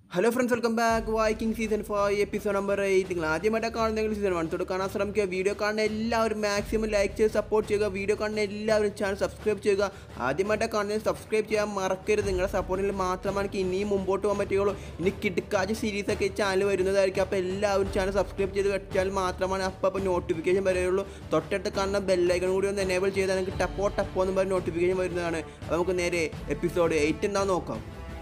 hello friends welcome back Viking season five episode number eight നിങ്ങൾ ആദ്യമായിട്ട് കാണുന്നെങ്കിൽ season one തൊട്ട് കാണാൻ ശ്രമിക്കുക വീഡിയോ കാണുന്ന എല്ലാവരും മാക്സിമം ലൈക്ക് ചെയ്ത് സപ്പോർട്ട് ചെയ്യുക വീഡിയോ കാണുന്ന എല്ലാവരും ചാനൽ സബ്സ്ക്രൈബ് ചെയ്യുക ആദ്യമായിട്ട് കാണുന്നത് സബ്സ്ക്രൈബ് ചെയ്യാൻ മറക്കരുത് നിങ്ങളുടെ സപ്പോർട്ടിൽ മാത്രമാണ് എനിക്ക് ഇനിയും മുമ്പോട്ട് പോകാൻ പറ്റുകയുള്ളൂ ഇനി കിടക്കാച്ച സീരീസ് ഒക്കെ ഈ ചാനൽ വരുന്നതായിരിക്കും അപ്പോൾ എല്ലാവരും ചാനൽ സബ്സ്ക്രൈബ് ചെയ്ത് വെച്ചാൽ മാത്രമാണ് അപ്പോൾ അപ്പോൾ നോട്ടിഫിക്കേഷൻ വരികയുള്ളൂ തൊട്ടടുത്ത് കാണുന്ന ബെല്ലൈക്കൺ കൂടി ഒന്ന് എനേബിൾ ചെയ്താൽ നിങ്ങൾക്ക് ടപ്പോ ടപ്പോ എന്ന് പറഞ്ഞ് നോട്ടിഫിക്കേഷൻ വരുന്നതാണ് അപ്പോൾ നമുക്ക് നേരെ എപ്പിസോഡ് എയ്റ്റ് എന്താ നോക്കാം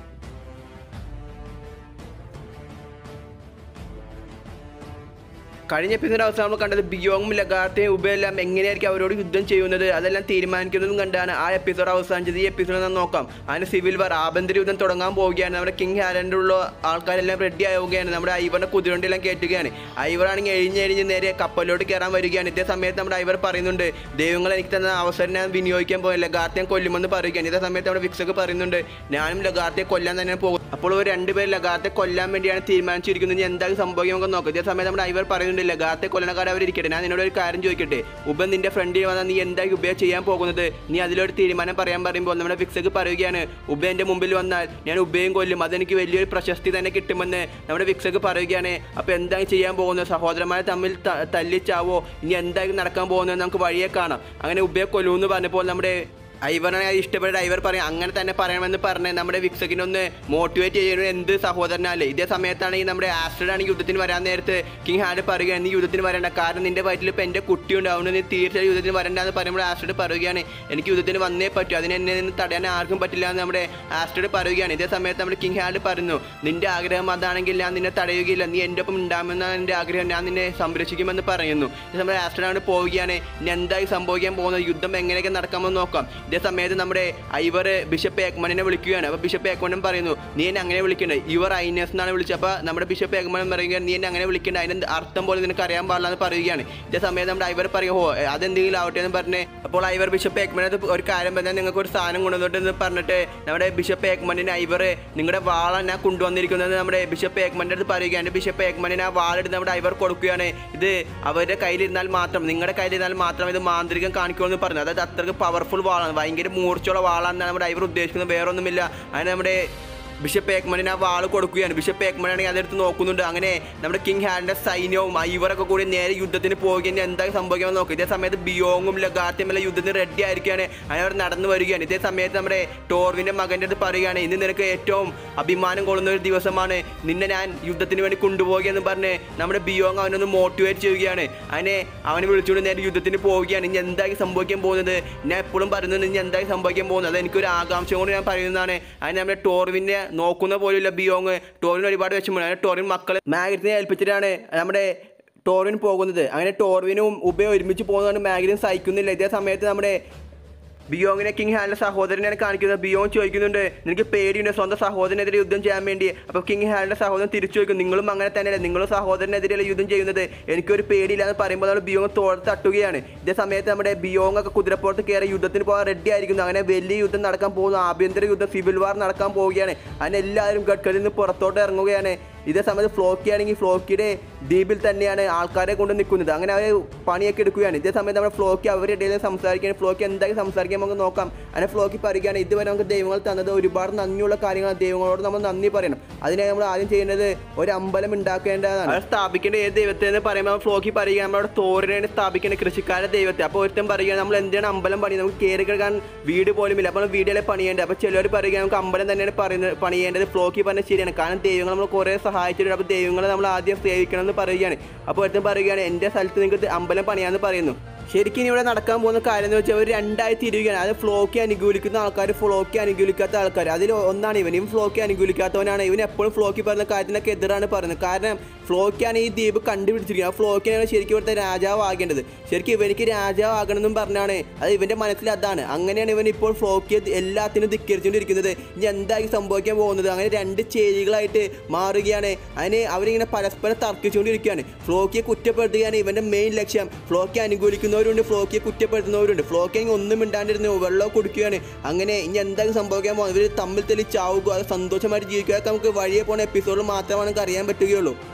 കഴിഞ്ഞ എപ്പിസോഡ് അവസാനം നമ്മൾ കണ്ടത് ബിയോങ്ങും ലഗാർത്തയും ഉബയെല്ലാം എങ്ങനെയായിരിക്കും അവരോട് യുദ്ധം ചെയ്യുന്നത് അതെല്ലാം തീരുമാനിക്കുന്നതും കണ്ടാണ് ആ എപ്പിസോഡ് അവസാനിച്ചത് ഈ എപ്പിസോഡ് നമ്മൾ നോക്കാം അതിന് സിവിൽ വാർ ആഭ്യന്തര യുദ്ധം തുടങ്ങാൻ പോവുകയാണ് നമ്മുടെ കിങ് ഹാലൻഡിലുള്ള ആൾക്കാരെല്ലാം റെഡി ആവുകയാണ് നമ്മുടെ ഐവറിനെ കുതിരവണ്ടിയെല്ലാം കയറ്റുകയാണ് ഐവറാണെങ്കിൽ എഴിഞ്ഞെഴിഞ്ഞ് നേരെ കപ്പലിലോട്ട് കയറാൻ വരികയാണ് ഇതേ സമയത്ത് നമ്മുടെ ഐവർ പറയുന്നുണ്ട് ദൈവങ്ങൾ എനിക്ക് തന്ന അവസരം ഞാൻ വിനിയോഗിക്കാൻ പോയി ലഗാർത്തിയെ കൊല്ലുമെന്ന് പറയുകയാണ് ഇതേ സമയത്ത് നമ്മുടെ വിക്സൊക്കെ പറയുന്നുണ്ട് ഞാനും ലഗാർത്തിയെ കൊല്ലാൻ തന്നെ പോകും അപ്പോൾ ഒരു രണ്ടുപേർ ലഗാർത്തെ കൊല്ലാൻ വേണ്ടിയാണ് തീരുമാനിച്ചിരിക്കുന്നത് ഇനി എന്തായാലും സംഭവിക്കും നമുക്ക് നോക്കാം ഇതേ സമയത്ത് നമ്മുടെ ഐവർ പറയുന്നുണ്ട് ലഗാർത്തെ കൊല്ലണക്കാരെ അവർ ഇരിക്കട്ടെ ഞാൻ നിന്നോട് ഒരു കാര്യം ചോദിക്കട്ടെ ഉബ നിന്റെ ഫ്രണ്ടിൽ വന്നാൽ നീ എന്തായി ഉബയെ ചെയ്യാൻ പോകുന്നത് നീ അതിലൊരു തീരുമാനം പറയാൻ പറയുമ്പോൾ നമ്മുടെ ഫിക്സക്ക് പറയുകയാണ് ഉബ എൻ്റെ മുമ്പിൽ വന്നാൽ ഞാൻ ഉബയും കൊല്ലും അതെനിക്ക് വലിയൊരു പ്രശസ്തി തന്നെ കിട്ടുമെന്ന് നമ്മുടെ ഫിക്സക്ക് പറയുകയാണ് അപ്പോൾ എന്താണ് ചെയ്യാൻ പോകുന്നത് സഹോദരന്മാരെ തമ്മിൽ ത- തല്ലിച്ചാവോ ഇനി എന്തായാലും നടക്കാൻ പോകുന്നത് നമുക്ക് വഴിയെ കാണാം അങ്ങനെ ഉബയെ കൊല്ലുമെന്ന് പറഞ്ഞപ്പോൾ നമ്മുടെ ഐവറിനെ ഇഷ്ടപ്പെട്ട ഐവർ പറയും അങ്ങനെ തന്നെ പറയണമെന്ന് പറഞ്ഞ് നമ്മുടെ വിക്സക്കിനെ ഒന്ന് മോട്ടിവേറ്റ് ചെയ്യുന്നത് എന്ത് സഹോദരനല്ലേ ഇതേ സമയത്താണെങ്കിൽ നമ്മുടെ ആസ്ട്രഡ് ആണെങ്കിൽ യുദ്ധത്തിന് വരാൻ നേരത്ത് കിങ് ഹാഡ് പറയുകയാണ് നീ യുദ്ധത്തിന് വരണ്ട കാരണം നിന്റെ വയറ്റിൽ ഇപ്പം എൻ്റെ കുട്ടിയുണ്ട് അതുകൊണ്ട് നീ തീർച്ചയായും യുദ്ധത്തിന് വരണ്ട എന്ന് പറയുമ്പോൾ ആസ്ട്രഡ് പറയുകയാണ് എനിക്ക് യുദ്ധത്തിന് വന്നേ പറ്റൂ അതിന് എന്നെ നിന്ന് തടയാൻ ആർക്കും പറ്റില്ല എന്ന് നമ്മുടെ ആസ്ട്രഡ് പറയുകയാണ് ഇതേ സമയത്ത് നമ്മുടെ കിങ് ഹാഡ് പറഞ്ഞു നിന്റെ ആഗ്രഹം അതാണെങ്കിൽ ഞാൻ നിന്നെ തടയുകയില്ല നീ എൻ്റെ ഒപ്പം ഉണ്ടാകുമെന്നാണ് എൻ്റെ ആഗ്രഹം ഞാൻ നിന്നെ സംരക്ഷിക്കുമെന്ന് പറയുന്നു ഇതേ സമയത്ത് ആസ്ട്രഡ് ആണ് പോവുകയാണ് ഇനി എന്തായി സംഭവിക്കാൻ പോകുന്നത് യുദ്ധം എങ്ങനെയൊക്കെ നടക്കാമെന്ന് നോക്കാം ഇതേ സമയത്ത് നമ്മുടെ ഐവർ ബിഷപ്പ് ഏക്മണിനെ വിളിക്കുകയാണ് അപ്പോൾ ബിഷപ്പ് ഏക്മണൻ പറയുന്നു നീ എന്നെ അങ്ങനെ വിളിക്കണ്ടേ ഇവർ ഐനസ് എന്നാണ് വിളിച്ചത് അപ്പോൾ നമ്മുടെ ബിഷപ്പ് ഏക്മണൻ പറയുകയാണ് നീ എന്നെ അങ്ങനെ വിളിക്കണ്ട അതിൻ്റെ അർത്ഥം പോലെ നിനക്ക് അറിയാൻ പാടില്ല എന്ന് പറയുകയാണ് ഇതേ സമയത്ത് നമ്മുടെ ഐവർ പറയും ഓ അതെന്തെങ്കിലും ആവട്ടെ എന്ന് പറഞ്ഞ് അപ്പോൾ ഐവർ ബിഷപ്പ് ഏക്മനത് ഒരു കാര്യം പറഞ്ഞാൽ നിങ്ങൾക്ക് ഒരു സാധനം കൊണ്ടുവന്നിട്ട് പറഞ്ഞിട്ട് നമ്മുടെ ബിഷപ്പ് ഏക്മണിന് ഐവർ നിങ്ങളുടെ വാളാണ് ഞാൻ കൊണ്ടുവന്നിരിക്കുന്നത് നമ്മുടെ ബിഷപ്പ് ഏക്മൻ്റെ അടുത്ത് പറയുകയാണ് ബിഷപ്പ് ഏക്മണിന് ആ വാളെടുത്ത് നമ്മുടെ ഐവർ കൊടുക്കുകയാണ് ഇത് അവരുടെ കയ്യിലിരുന്നാൽ മാത്രം നിങ്ങളുടെ കയ്യിലിരുന്നാൽ മാത്രം ഇത് മാന്ത്രികം കാണിക്കുമെന്ന് എന്ന് പറഞ്ഞു അതായത് അത്രയ്ക്ക് പവർഫുൾ വാളാണ് ഭയങ്കര മൂർച്ചയുള്ള വാളാണെന്നാണ് നമ്മുടെ ഐവർ ഉദ്ദേശിക്കുന്നത് വേറെ ഒന്നുമില്ല അതിന് നമ്മുടെ ബിഷപ്പ് ഏക്മണിന് ആ വാള് കൊടുക്കുകയാണ് ബിഷപ്പ് ഏക്മനാണെങ്കിൽ അതെടുത്ത് നോക്കുന്നുണ്ട് അങ്ങനെ നമ്മുടെ കിങ് ഹാലിന്റെ സൈന്യവും ഐവറൊക്കെ കൂടി നേരെ യുദ്ധത്തിന് പോകുകയും എന്താ സംഭവിക്കാമെന്ന് നോക്കും ഇതേ സമയത്ത് ബിയോങ്ങും ലഗാർത്തിയും എല്ലാം യുദ്ധത്തിന് റെഡി ആയിരിക്കുകയാണ് അങ്ങനെ അവർ നടന്നു വരികയാണ് ഇതേ സമയത്ത് നമ്മുടെ ടോർവിന്റെ മകന്റെ അടുത്ത് പറയുകയാണ് ഇന്ന് നിനക്ക് ഏറ്റവും അഭിമാനം കൊള്ളുന്ന ഒരു ദിവസമാണ് നിന്നെ ഞാൻ യുദ്ധത്തിന് വേണ്ടി കൊണ്ടുപോകുകയെന്ന് പറഞ്ഞ് നമ്മുടെ ബിയോങ് അവനൊന്ന് മോട്ടിവേറ്റ് ചെയ്യുകയാണ് അതിനെ അവനെ വിളിച്ചുകൊണ്ട് നേരെ യുദ്ധത്തിന് പോവുകയാണ് ഇനി എന്തായി സംഭവിക്കാൻ പോകുന്നത് ഞാൻ എപ്പോഴും പറയുന്നത് ഇനി എന്തായി സംഭവിക്കാൻ പോകുന്നത് അത് എനിക്കൊരു ആകാംക്ഷ കൊണ്ട് ഞാൻ പറയുന്നതാണ് അതിന് നമ്മുടെ ടോർവിനെ നോക്കുന്ന പോലെയുള്ള ബിയോങ് ടോറിന് ഒരുപാട് വിഷമമാണ് അങ്ങനെ ടോറിൻ മക്കളെ മാഗറ്റിനെ ഏൽപ്പിച്ചിട്ടാണ് നമ്മുടെ ടോറിൻ പോകുന്നത് അങ്ങനെ ടോർവിനും ഉബയും ഒരുമിച്ച് പോകുന്നതാണ് മാഗറ്റിൻ സഹിക്കുന്നില്ല ഇതേ സമയത്ത് നമ്മുടെ ബിയോങ്ങിനെ കിങ് ഹാലിന്റെ സഹോദരനെയാണ് കാണിക്കുന്നത് ബിയോങ് ചോദിക്കുന്നുണ്ട് നിനക്ക് പേടിയുണ്ട് സ്വന്തം സഹോദരനെതിരെ യുദ്ധം ചെയ്യാൻ വേണ്ടി അപ്പോൾ കിങ് ഹാലിന്റെ സഹോദരൻ തിരിച്ചു ചോദിക്കും നിങ്ങളും അങ്ങനെ തന്നെയല്ലേ നിങ്ങളും സഹോദരനെതിരെയല്ലേ യുദ്ധം ചെയ്യുന്നത് എനിക്കൊരു പേടിയില്ല എന്ന് പറയുമ്പോൾ നമ്മൾ ബിയോങ് തോൾ തട്ടുകയാണ് ഇതേ സമയത്ത് നമ്മുടെ ബിയോങ് ഒക്കെ കുതിരപ്പുറത്ത് കയറി യുദ്ധത്തിന് പോകാൻ റെഡി ആയിരിക്കുന്നു അങ്ങനെ വലിയ യുദ്ധം നടക്കാൻ പോകുന്നു ആഭ്യന്തര യുദ്ധം സിവിൽ വാർ നടക്കാൻ പോവുകയാണ് അങ്ങനെ എല്ലാവരും ഗഡ്കരിൽ നിന്ന് പുറത്തോട്ട് ഇറങ്ങുകയാണ് ഇതേ സമയത്ത് ഫ്ലോക്കി ആണെങ്കിൽ ഫ്ലോക്കിയുടെ ദ്വീപിൽ തന്നെയാണ് ആൾക്കാരെ കൊണ്ട് നിൽക്കുന്നത് അങ്ങനെ അവർ പണിയൊക്കെ എടുക്കുകയാണ് ഇതേ സമയത്ത് നമ്മുടെ ഫ്ലോക്കി അവരുടെ ഇടയിൽ സംസാരിക്കുകയാണ് ഫ്ലോക്കി എന്തായാലും സംസാരിക്കാൻ നമുക്ക് നോക്കാം അങ്ങനെ ഫ്ലോക്കി പറയുകയാണ് ഇതുവരെ നമുക്ക് ദൈവങ്ങൾ തന്നത് ഒരുപാട് നന്ദിയുള്ള കാര്യങ്ങളാണ് ദൈവങ്ങളോട് നമ്മൾ നന്ദി പറയണം അതിനായി നമ്മൾ ആദ്യം ചെയ്യുന്നത് ഒരു അമ്പലം ഉണ്ടാക്കേണ്ടതാണ് അത് സ്ഥാപിക്കേണ്ട ഏത് ദൈവത്തെ എന്ന് പറയുമ്പോൾ ഫ്ലോക്കി പറയുക നമ്മുടെ തോറിനെ സ്ഥാപിക്കേണ്ട കൃഷിക്കാരുടെ ദൈവത്തെ അപ്പോൾ ഒരുത്തൻ പറയുക നമ്മൾ എന്തിനാണ് അമ്പലം പണി നമുക്ക് കയറി കിടക്കാൻ വീട് പോലും ഇല്ല അപ്പോൾ വീടുകളെ പണിയേണ്ടത് അപ്പോൾ ചിലർ പറയുക നമുക്ക് അമ്പലം തന്നെയാണ് പറയുന്നത് പണിയേണ്ടത് ഫ്ലോക്കി പറഞ്ഞത് ശരിയാണ് കാരണം ദൈവങ്ങൾ നമ്മൾ കുറേ സഹായിച്ചിട്ടുണ്ട് അപ്പോൾ ദൈവങ്ങളെ നമ്മൾ ആദ്യം സേവിക്കണം എന്ന് പറയുകയാണ് അപ്പോൾ ഒരുത്തൻ പറയുകയാണ് എൻ്റെ സ്ഥലത്ത് നിങ്ങൾക്ക് അമ്പലം പണിയാന്ന് പറയുന്നു ശരിക്കും ഇനി ഇവിടെ നടക്കാൻ പോകുന്ന കാര്യം എന്ന് വെച്ചാൽ ഒരു രണ്ടായി തിരിയുകയാണ് അത് ഫ്ലോക്കി അനുകൂലിക്കുന്ന ആൾക്കാർ ഫ്ലോക്കി അനുകൂലിക്കാത്ത ആൾക്കാർ അതിൽ ഒന്നാണ് ഇവൻ ഇവൻ ഫ്ലോക്കി അനുകൂലിക്കാത്തവനാണ് ഇവൻ എപ്പോഴും ഫ്ലോക്കി പറയുന്ന കാര്യത്തിനൊക്കെ എതിരാണ് പറയുന്നത് കാരണം ഫ്ലോക്കിയാണ് ഈ ദ്വീപ് കണ്ടുപിടിച്ചിരിക്കുന്നത് ആ ഫ്ലോക്കിനാണ് ശരിക്കും ഇവിടുത്തെ രാജാവ് ആകേണ്ടത് ശരിക്കും ഇവനിക്ക് രാജാവ് ആകണമെന്നും പറഞ്ഞാണ് അത് ഇവൻ്റെ മനസ്സിൽ അതാണ് അങ്ങനെയാണ് ഇവൻ ഇപ്പോൾ ഫ്ലോക്കിയെ എല്ലാത്തിനും ധിക്കരിച്ചുകൊണ്ടിരിക്കുന്നത് ഇനി എന്തായി സംഭവിക്കാൻ പോകുന്നത് അങ്ങനെ രണ്ട് ചേരികളായിട്ട് മാറുകയാണ് അതിന് അവരിങ്ങനെ പരസ്പരം തർക്കിച്ചുകൊണ്ടിരിക്കുകയാണ് ഫ്ലോക്കിയെ കുറ്റപ്പെടുത്തുകയാണ് ഇവൻ്റെ മെയിൻ ലക്ഷ്യം ഫ്ലോക്കിയെ അനുകൂലിക്കുന്നവരുണ്ട് ഫ്ലോക്കിയെ കുറ്റപ്പെടുത്തുന്നവരുണ്ട് ഫ്ലോക്കി ആണെങ്കിൽ ഒന്നും മിണ്ടാണ്ടിരുന്നു വെള്ളം കൊടുക്കുകയാണ് അങ്ങനെ ഇനി എന്തായാലും സംഭവിക്കാൻ പോകുന്നത് ഇവർ തമ്മിൽ തെളി ചാവുക അത് സന്തോഷമായിട്ട് ജീവിക്കുക അതൊക്കെ നമുക്ക് വഴിയെ പോകുന്ന എപ്പിസോഡിൽ മാത്രമാണ് നമുക്ക് അറിയാൻ പറ്റുകയുള്ളൂ